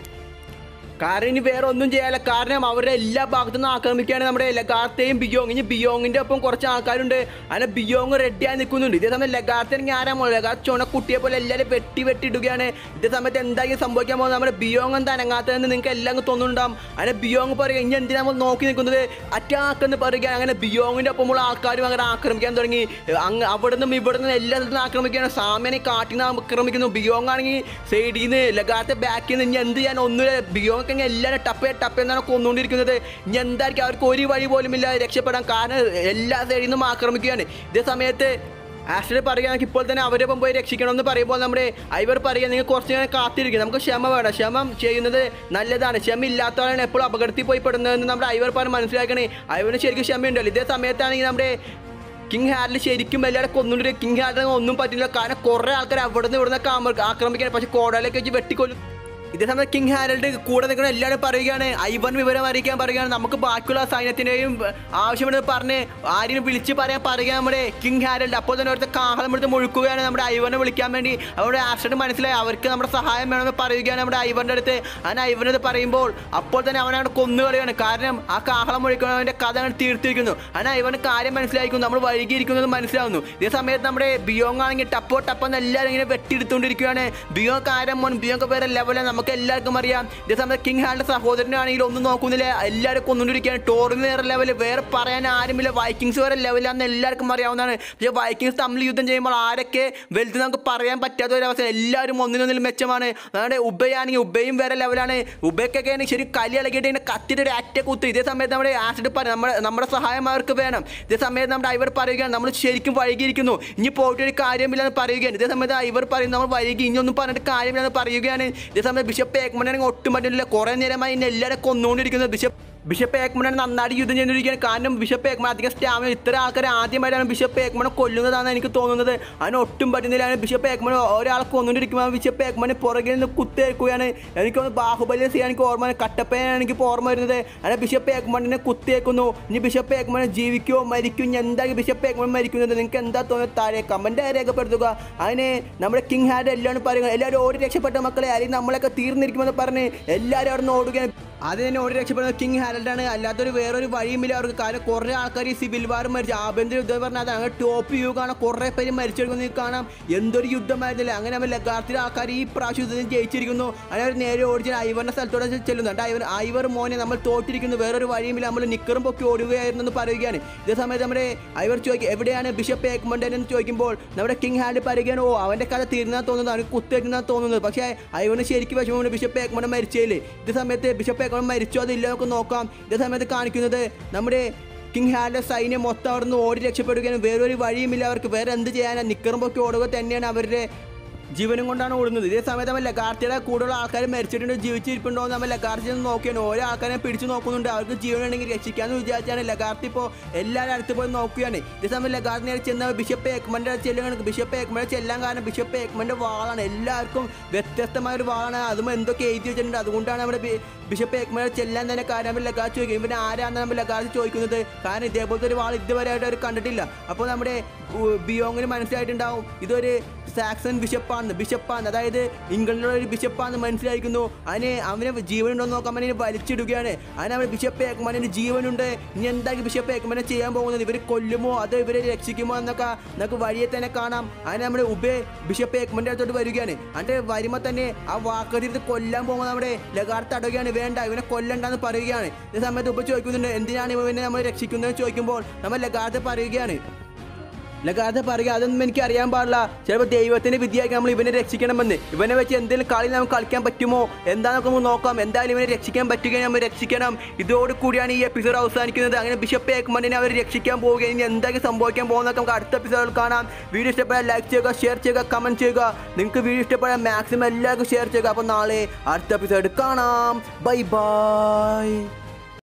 കാരണം ഇനി വേറെ ഒന്നും ചെയ്യാല്ല കാരണം അവരുടെ എല്ലാ ഭാഗത്തു നിന്ന് ആക്രമിക്കുകയാണ് നമ്മുടെ ലഗാർത്തയും ബിയോങ് ഇനി ബിയോങ്ങിന്റെ ഒപ്പം കുറച്ച് ആൾക്കാരുണ്ട് അങ്ങനെ ബിയോങ് റെഡിയായി നിൽക്കുന്നുണ്ട് ഇതേ സമയം ലഗാർത്തനെങ്കിൽ ആരാമോ ലഗാർത്ത് ചുണ കുട്ടിയെ പോലെ എല്ലാവരും വെട്ടി വെട്ടിയിടുകയാണ് ഇതേ സമയത്ത് എന്തായാലും സംഭവിക്കാൻ പോകുന്നത് നമ്മുടെ ബിയോങ് എന്താ അനങ്ങാത്തതെന്ന് നിങ്ങൾക്ക് എല്ലാം തോന്നുന്നുണ്ടാവും അങ്ങനെ ബിയോങ് പറയുക ഇനി എന്തിനാ നമ്മൾ നോക്കി നിൽക്കുന്നത് അറ്റാക്ക് എന്ന് പറയുകയാണ് അങ്ങനെ ബിയോങ്ങിന്റെ ഒപ്പമുള്ള ആൾക്കാരും അങ്ങനെ ആക്രമിക്കാൻ തുടങ്ങി അങ്ങ് അവിടെ നിന്നും ഇവിടെ നിന്നും എല്ലാ സ്ഥലത്തും ആക്രമിക്കുകയാണ് സാമ്യനെ കാട്ടിൽ നിന്ന് ആക്രമിക്കുന്നു ബിയോങ് ആണെങ്കിൽ സൈഡിൽ നിന്ന് ലഗാർത്തെ ബാക്കിൽ നിന്ന് ഇനി എന്ത് ചെയ്യാൻ ഒന്നുമില്ല ബിയോങ് ഒക്കെ എല്ലാവരും ടപ്പേ ടപ്പേ എന്നാണ് കൊന്നുകൊണ്ടിരിക്കുന്നത് ഇനി എന്തായിരിക്കും അവർക്ക് ഒരു വഴി പോലും ഇല്ല രക്ഷപ്പെടാൻ കാരണം എല്ലാ സൈഡിൽ നിന്നും ആക്രമിക്കുകയാണ് ഇതേ സമയത്ത് ആസ്റ്റർ പറയുകയാണെങ്കിൽ ഇപ്പോൾ തന്നെ അവരെ ഒപ്പം പോയി രക്ഷിക്കണമെന്ന് പറയുമ്പോൾ നമ്മുടെ ഐവർ പറയുക നിങ്ങൾ കുറച്ച് നേരം കാത്തിരിക്കും നമുക്ക് ക്ഷമ വേണം ക്ഷമ ചെയ്യുന്നത് നല്ലതാണ് ക്ഷമ ഇല്ലാത്തവരാണ് എപ്പോഴും അപകടത്തിൽ പോയി പെടുന്നതെന്ന് നമ്മുടെ ഐവർ പറഞ്ഞ് മനസ്സിലാക്കണേ ഐവറിന് ശരിക്കും ക്ഷമയുണ്ടല്ലോ ഇതേ സമയത്താണെങ്കിൽ നമ്മുടെ കിങ് ഹാരിൽ ശരിക്കും എല്ലാവരും കൊന്നുകൊണ്ട് കിങ് ഹാരിന് ഒന്നും പറ്റില്ല കാരണം കുറേ ആൾക്കാർ അവിടെ നിന്ന് ഇവിടെ നിന്നൊക്കെ ആക്രമിക്കാൻ പക്ഷെ കോടയിലേക്ക് വെച്ച് വെട്ടിക്കൊല്ലും ഇതേ സമയത്ത് കിങ് ഹാരൽഡ് കൂടെ നിൽക്കുന്ന എല്ലാവരും പറയുകയാണ് ഐവൻ വിവരം അറിയിക്കാൻ പറയുകയാണ് നമുക്ക് ബാക്കിയുള്ള സൈന്യത്തിൻ്റെയും ആവശ്യമുണ്ടെന്ന് പറഞ്ഞ് ആരെയും വിളിച്ച് പറയാൻ പറയുക നമ്മുടെ കിങ് ഹാരൽഡ് അപ്പോൾ തന്നെ അവിടുത്തെ കാഹളം എടുത്ത് മുഴുക്കുകയാണ് നമ്മുടെ ഐവനെ വിളിക്കാൻ വേണ്ടി അവിടെ ആർഷഡ് മനസ്സിലായി അവർക്ക് നമ്മുടെ സഹായം വേണമെന്ന് പറയുകയാണ് നമ്മുടെ ഐവൻ്റെ അടുത്ത് അങ്ങനെ ഐവനത് പറയുമ്പോൾ അപ്പോൾ തന്നെ അവനവിടെ കൊന്നുകളയാണ് കാരണം ആ കാഹളം മുഴിക്കുന്നവൻ്റെ കഥ അങ്ങനെ തീർത്തിരിക്കുന്നു അങ്ങനെ ഐവന് കാര്യം മനസ്സിലായിരിക്കുന്നു നമ്മൾ വൈകിയിരിക്കുന്നത് മനസ്സിലാവുന്നു ഇതേ സമയത്ത് നമ്മുടെ ബിയോങ് ആണെങ്കിൽ ടപ്പോ ടപ്പെന്ന് എല്ലാവരും ഇങ്ങനെ വെട്ടിയെടുത്തുകൊണ്ടിരിക്കുകയാണ് ബിയോങ് കാര്യം മോൻ ബിയോങ് വേറെ ലെവലാണ് നമുക്ക് എല്ലാവർക്കും അറിയാം ഇതേ സമയത്ത് കിങ് ഹാലിന്റെ സഹോദരനാണെങ്കിൽ ഒന്നും നോക്കുന്നില്ല എല്ലാവരും കൊന്നുകൊണ്ടിരിക്കുകയാണ് ടോറിന് വേറെ ലെവൽ വേറെ പറയാൻ ആരുമില്ല വൈക്കിങ്സ് വേറെ ലെവലാണെന്ന് എല്ലാവർക്കും അറിയാവുന്നതാണ് പക്ഷേ വൈക്കിങ്സ് തമ്മിൽ യുദ്ധം ചെയ്യുമ്പോൾ ആരൊക്കെ വലുത് നമുക്ക് പറയാൻ പറ്റാത്ത ഒരു അവസ്ഥ എല്ലാവരും ഒന്നിനൊന്നിലും മെച്ചമാണ് നമ്മുടെ ഉബയാണെങ്കിൽ ഉബയും വേറെ ലെവലാണ് ഉബയ്ക്കൊക്കെ ആണെങ്കിൽ ശരി കലി ഇളകിയിട്ട് ഇങ്ങനെ കത്തിയിട്ട് ഒരു അറ്റ കുത്തു ഇതേ സമയത്ത് നമ്മുടെ ആസിഡ് പറയും നമ്മുടെ നമ്മുടെ സഹായം അവർക്ക് വേണം ഇതേ സമയത്ത് നമ്മുടെ ഐവർ പറയുകയാണ് നമ്മൾ ശരിക്കും വൈകിയിരിക്കുന്നു ഇനി പോയിട്ട് ഒരു കാര്യമില്ലെന്ന് പറയുകയാണ് ഇതേ സമയത്ത് ഐവർ പറയും നമ്മൾ വൈകി ഇനി ഒന്നും പറഞ്ഞിട്ട് കാര്യമില്ലെന്ന് പറയുകയാണ് ഇതേ സമയത്ത് ബിഷപ്പ് ഏക്മനാണെങ്കിൽ ഒട്ടും പറ്റില്ല കുറേ നേരമായി ഇന്ന് എല്ലാവരും കൊന്നുകൊണ്ടിരിക്കുന്നത് ബിഷപ്പ് ബിഷപ്പ് ഏക്മനാണ് നന്നായിട്ട് യുദ്ധം ചെയ്തുകൊണ്ടിരിക്കുകയാണ് കാരണം ബിഷപ്പ് ഏക്മൺ അധികം സ്റ്റാമിന ഇത്ര ആൾക്കാർ ആദ്യമായിട്ടാണ് ബിഷപ്പ് ഏക്മനെ കൊല്ലുന്നതാണ് എനിക്ക് തോന്നുന്നത് അതിന് ഒട്ടും പറ്റുന്നില്ല അങ്ങനെ ബിഷപ്പ് ഏക്മൻ ഒരാളെ കൊന്നുകൊണ്ടിരിക്കുമ്പോൾ ബിഷപ്പ് ഏക്മനെ പുറകിൽ നിന്ന് കുത്തേക്കുകയാണ് എനിക്ക് തോന്നുന്നു ബാഹുബലി സീൻ എനിക്ക് ഓർമ്മ കട്ടപ്പയാണ് എനിക്ക് ഇപ്പോൾ ഓർമ്മ വരുന്നത് അങ്ങനെ ബിഷപ്പ് ഏക്മണിനെ കുത്തേക്കുന്നു ഇനി ബിഷപ്പ് ഏക്മനെ ജീവിക്കുമോ മരിക്കും ഇനി എന്തായാലും ബിഷപ്പ് ഏക്മൺ മരിക്കുന്നത് നിങ്ങൾക്ക് എന്താ തോന്നുന്നത് താഴെ കമൻറ്റ് രേഖപ്പെടുത്തുക അതിന് നമ്മുടെ കിങ് ഹാഡ് എല്ലാവരും പറയുക എല്ലാവരും ഓടി രക്ഷപ്പെട്ട മക്കളെ അല്ലെങ്കിൽ നമ്മളൊക്കെ തീർന്നിരിക്കുമെന്ന് പറഞ്ഞ് എല്ലാവരും അവിടെ നിന്ന് ഓടുകയാണ് അത് തന്നെ ഓടി രക്ഷപ്പെടുന്നത് കിങ് ഹാരൽഡാണ് അല്ലാത്തൊരു വേറൊരു വഴിയുമില്ല അവർക്ക് കാരണം കുറേ ആൾക്കാർ ഈ സിവിൽ വാർ മരിച്ചു ആഭ്യന്തര യുദ്ധം പറഞ്ഞാൽ അത് അങ്ങനെ ടോപ്പ് വ്യൂ കാണാം കുറേ പേര് മരിച്ചെടുക്കുന്നത് കാണാം എന്തൊരു യുദ്ധമായിരുന്നില്ല അങ്ങനെ നമ്മൾ ലഗാർത്തിലെ ആൾക്കാർ ഈ പ്രാവശ്യം യുദ്ധത്തിൽ ജയിച്ചിരിക്കുന്നു അങ്ങനെ അവർ നേരെ ഓടിച്ച് ഐവറിന്റെ സ്ഥലത്തോടെ ചെല്ലുന്നുണ്ട് ഐവർ ഐവർ മോനെ നമ്മൾ തോറ്റിരിക്കുന്നു വേറൊരു വഴിയുമില്ല നമ്മൾ നിക്കറും പൊക്കി ഓടുകയായിരുന്നു എന്ന് പറയുകയാണ് ഇതേ സമയത്ത് നമ്മുടെ ഐവർ ചോദിക്കും എവിടെയാണ് ബിഷപ്പ് ഏക്മണ്ടൻ എന്ന് ചോദിക്കുമ്പോൾ നമ്മുടെ കിങ് ഹാൻഡ് പറയുകയാണ് ഓ അവൻ്റെ കഥ തീർന്നാൽ തോന്നുന്നത് അവന് കുത്തേറ്റുന്നാ തോന്നുന്നത് പക്ഷേ ഐവന് ശരിക്കും വിഷമമുണ്ട് ബിഷപ്പ് ഏക്മണ്ടൻ മരിച്ചേല് ഇതേ സമയത്ത് ബിഷപ്പ് ഏക്മണ്ടൻ മരിച്ചോ അതില്ല നമുക്ക് നോക്കാം ഇതേ സമയത്ത് കാണിക്കുന്നത് നമ്മുടെ കിങ് ഹാലിന്റെ സൈന്യം മൊത്തം അവിടെ നിന്ന് ഓടി രക്ഷപ്പെടുകയാണ് വേറൊരു വഴിയുമില്ല അവർക്ക് വേറെ എന്ത് ചെയ്യാനാണ് നിക്കറും പൊക്കി ഓടുക തന്നെയാണ് അവരുടെ ജീവനും കൊണ്ടാണ് ഓടുന്നത് ഇതേ സമയത്ത് നമ്മൾ ലഗാർത്തിയുടെ കൂടുതൽ ആൾക്കാർ മരിച്ചിട്ടുണ്ട് ജീവിച്ചിരിപ്പുണ്ടോ എന്ന് നമ്മൾ ലഗാർത്തി നോക്കിയാണ് ഓരോ ആൾക്കാരെ പിടിച്ച് നോക്കുന്നുണ്ട് അവർക്ക് ജീവൻ ഉണ്ടെങ്കിൽ രക്ഷിക്കാന്ന് വിചാരിച്ചാണ് ലഗാർത്തി ഇപ്പോൾ എല്ലാവരും അടുത്ത് പോയി നോക്കുകയാണ് ഇതേ സമയം ലഗാർത്തി നേരെ ചെന്ന ബിഷപ്പ് ഏക്മൻ്റെ ചെല്ലുകയാണ് ബിഷപ്പ് ഏക്മൻ്റെ ചെല്ലാൻ കാരണം ബിഷപ്പ് ഏക്മൻ്റെ വാളാണ് എല്ലാവർക്കും വ്യത്യസ്തമായ ഒരു വാളാണ് അതും എന്തൊക്കെ എഴുതി വെച്ചിട്ടുണ്ട് അതുകൊണ്ടാണ് നമ്മുടെ ബി- ബിഷപ്പ് ഏക്മൻ്റെ ചെല്ലാൻ തന്നെ കാര്യം നമ്മൾ ലഗാർത്തി ചോദിക്കും ഇവന് ആരാന്ന് നമ്മൾ ലഗാർത്തി ചോദിക്കുന്നത് കാരണം ഇതേപോലത്തെ ഒരു വാൾ ഇതുവരെ ആയിട്ട് അവർ കണ്ടിട്ടില്ല അപ്പോൾ നമ്മുടെ ഉ- ബിയോങ്ങിന് മനസ്സിലായിട്ടുണ്ടാവും ഇതൊരു സാക്സൺ ബിഷപ്പാണ് ബിഷപ്പാണ് അതായത് ഇംഗ്ലണ്ടിലുള്ള ഒരു ബിഷപ്പാന്ന് മനസ്സിലായിരിക്കുന്നു അതിന് അവന് ജീവനുണ്ടോ എന്ന് നോക്കാൻ വേണ്ടി വലിച്ചിടുകയാണ് അതിന് അവൻ ബിഷപ്പ് ഏക്കമാനിന് ജീവനുണ്ട് ഇനി എന്തായാലും ബിഷപ്പ് ഏക്കമാനെ ചെയ്യാൻ പോകുന്നത് ഇവർ കൊല്ലുമോ അത് ഇവരെ രക്ഷിക്കുമോ എന്നൊക്കെ നമുക്ക് വഴിയെ തന്നെ കാണാം അതിന് നമ്മുടെ ഉബേ ബിഷപ്പ് ഏക്കമൻ്റെ അടുത്തോട്ട് വരികയാണ് എന്നിട്ട് വരുമ്പോൾ തന്നെ ആ വാക്കതിരുത്ത് കൊല്ലാൻ പോകുമ്പോൾ നമ്മുടെ ലഗാർത്ത് തടയുകയാണ് വേണ്ട ഇവനെ കൊല്ലണ്ടെന്ന് പറയുകയാണ് ഈ സമയത്ത് ഉപ്പ ചോദിക്കുന്നുണ്ട് എന്തിനാണ് ഇവനെ നമ്മൾ രക്ഷിക്കുന്നതെന്ന് ചോദിക്കുമ്പോൾ നമ്മൾ ലഗാർത്ത് പറയുകയാണ് ലഗാതെ പറയുക അതൊന്നും എനിക്ക് അറിയാൻ പാടില്ല ചിലപ്പോൾ ദൈവത്തിന്റെ വിദ്യയാക്കി നമ്മൾ ഇവനെ രക്ഷിക്കണമെന്ന് ഇവനെ വെച്ച് എന്തെങ്കിലും കളി നമുക്ക് കളിക്കാൻ പറ്റുമോ എന്താണെന്നൊക്കെ നമുക്ക് നോക്കാം എന്തായാലും ഇവനെ രക്ഷിക്കാൻ പറ്റുകയും നമ്മൾ രക്ഷിക്കണം ഇതോട് കൂടിയാണ് ഈ എപ്പിസോഡ് അവസാനിക്കുന്നത് അങ്ങനെ ബിഷപ്പ് ഏക്മണ്ടിനെ അവർ രക്ഷിക്കാൻ പോവുകയും ഇനി എന്തൊക്കെ സംഭവിക്കാൻ പോകുന്നതൊക്കെ നമുക്ക് അടുത്ത എപ്പിസോഡിൽ കാണാം വീഡിയോ ഇഷ്ടപ്പെടാൻ ലൈക്ക് ചെയ്യുക ഷെയർ ചെയ്യുക കമന്റ് ചെയ്യുക നിങ്ങൾക്ക് വീഡിയോ ഇഷ്ടപ്പെടാൻ മാക്സിമം എല്ലാവർക്കും ഷെയർ ചെയ്യുക അപ്പോൾ നാളെ അടുത്ത എപ്പിസോഡ് കാണാം ബൈ ബൈ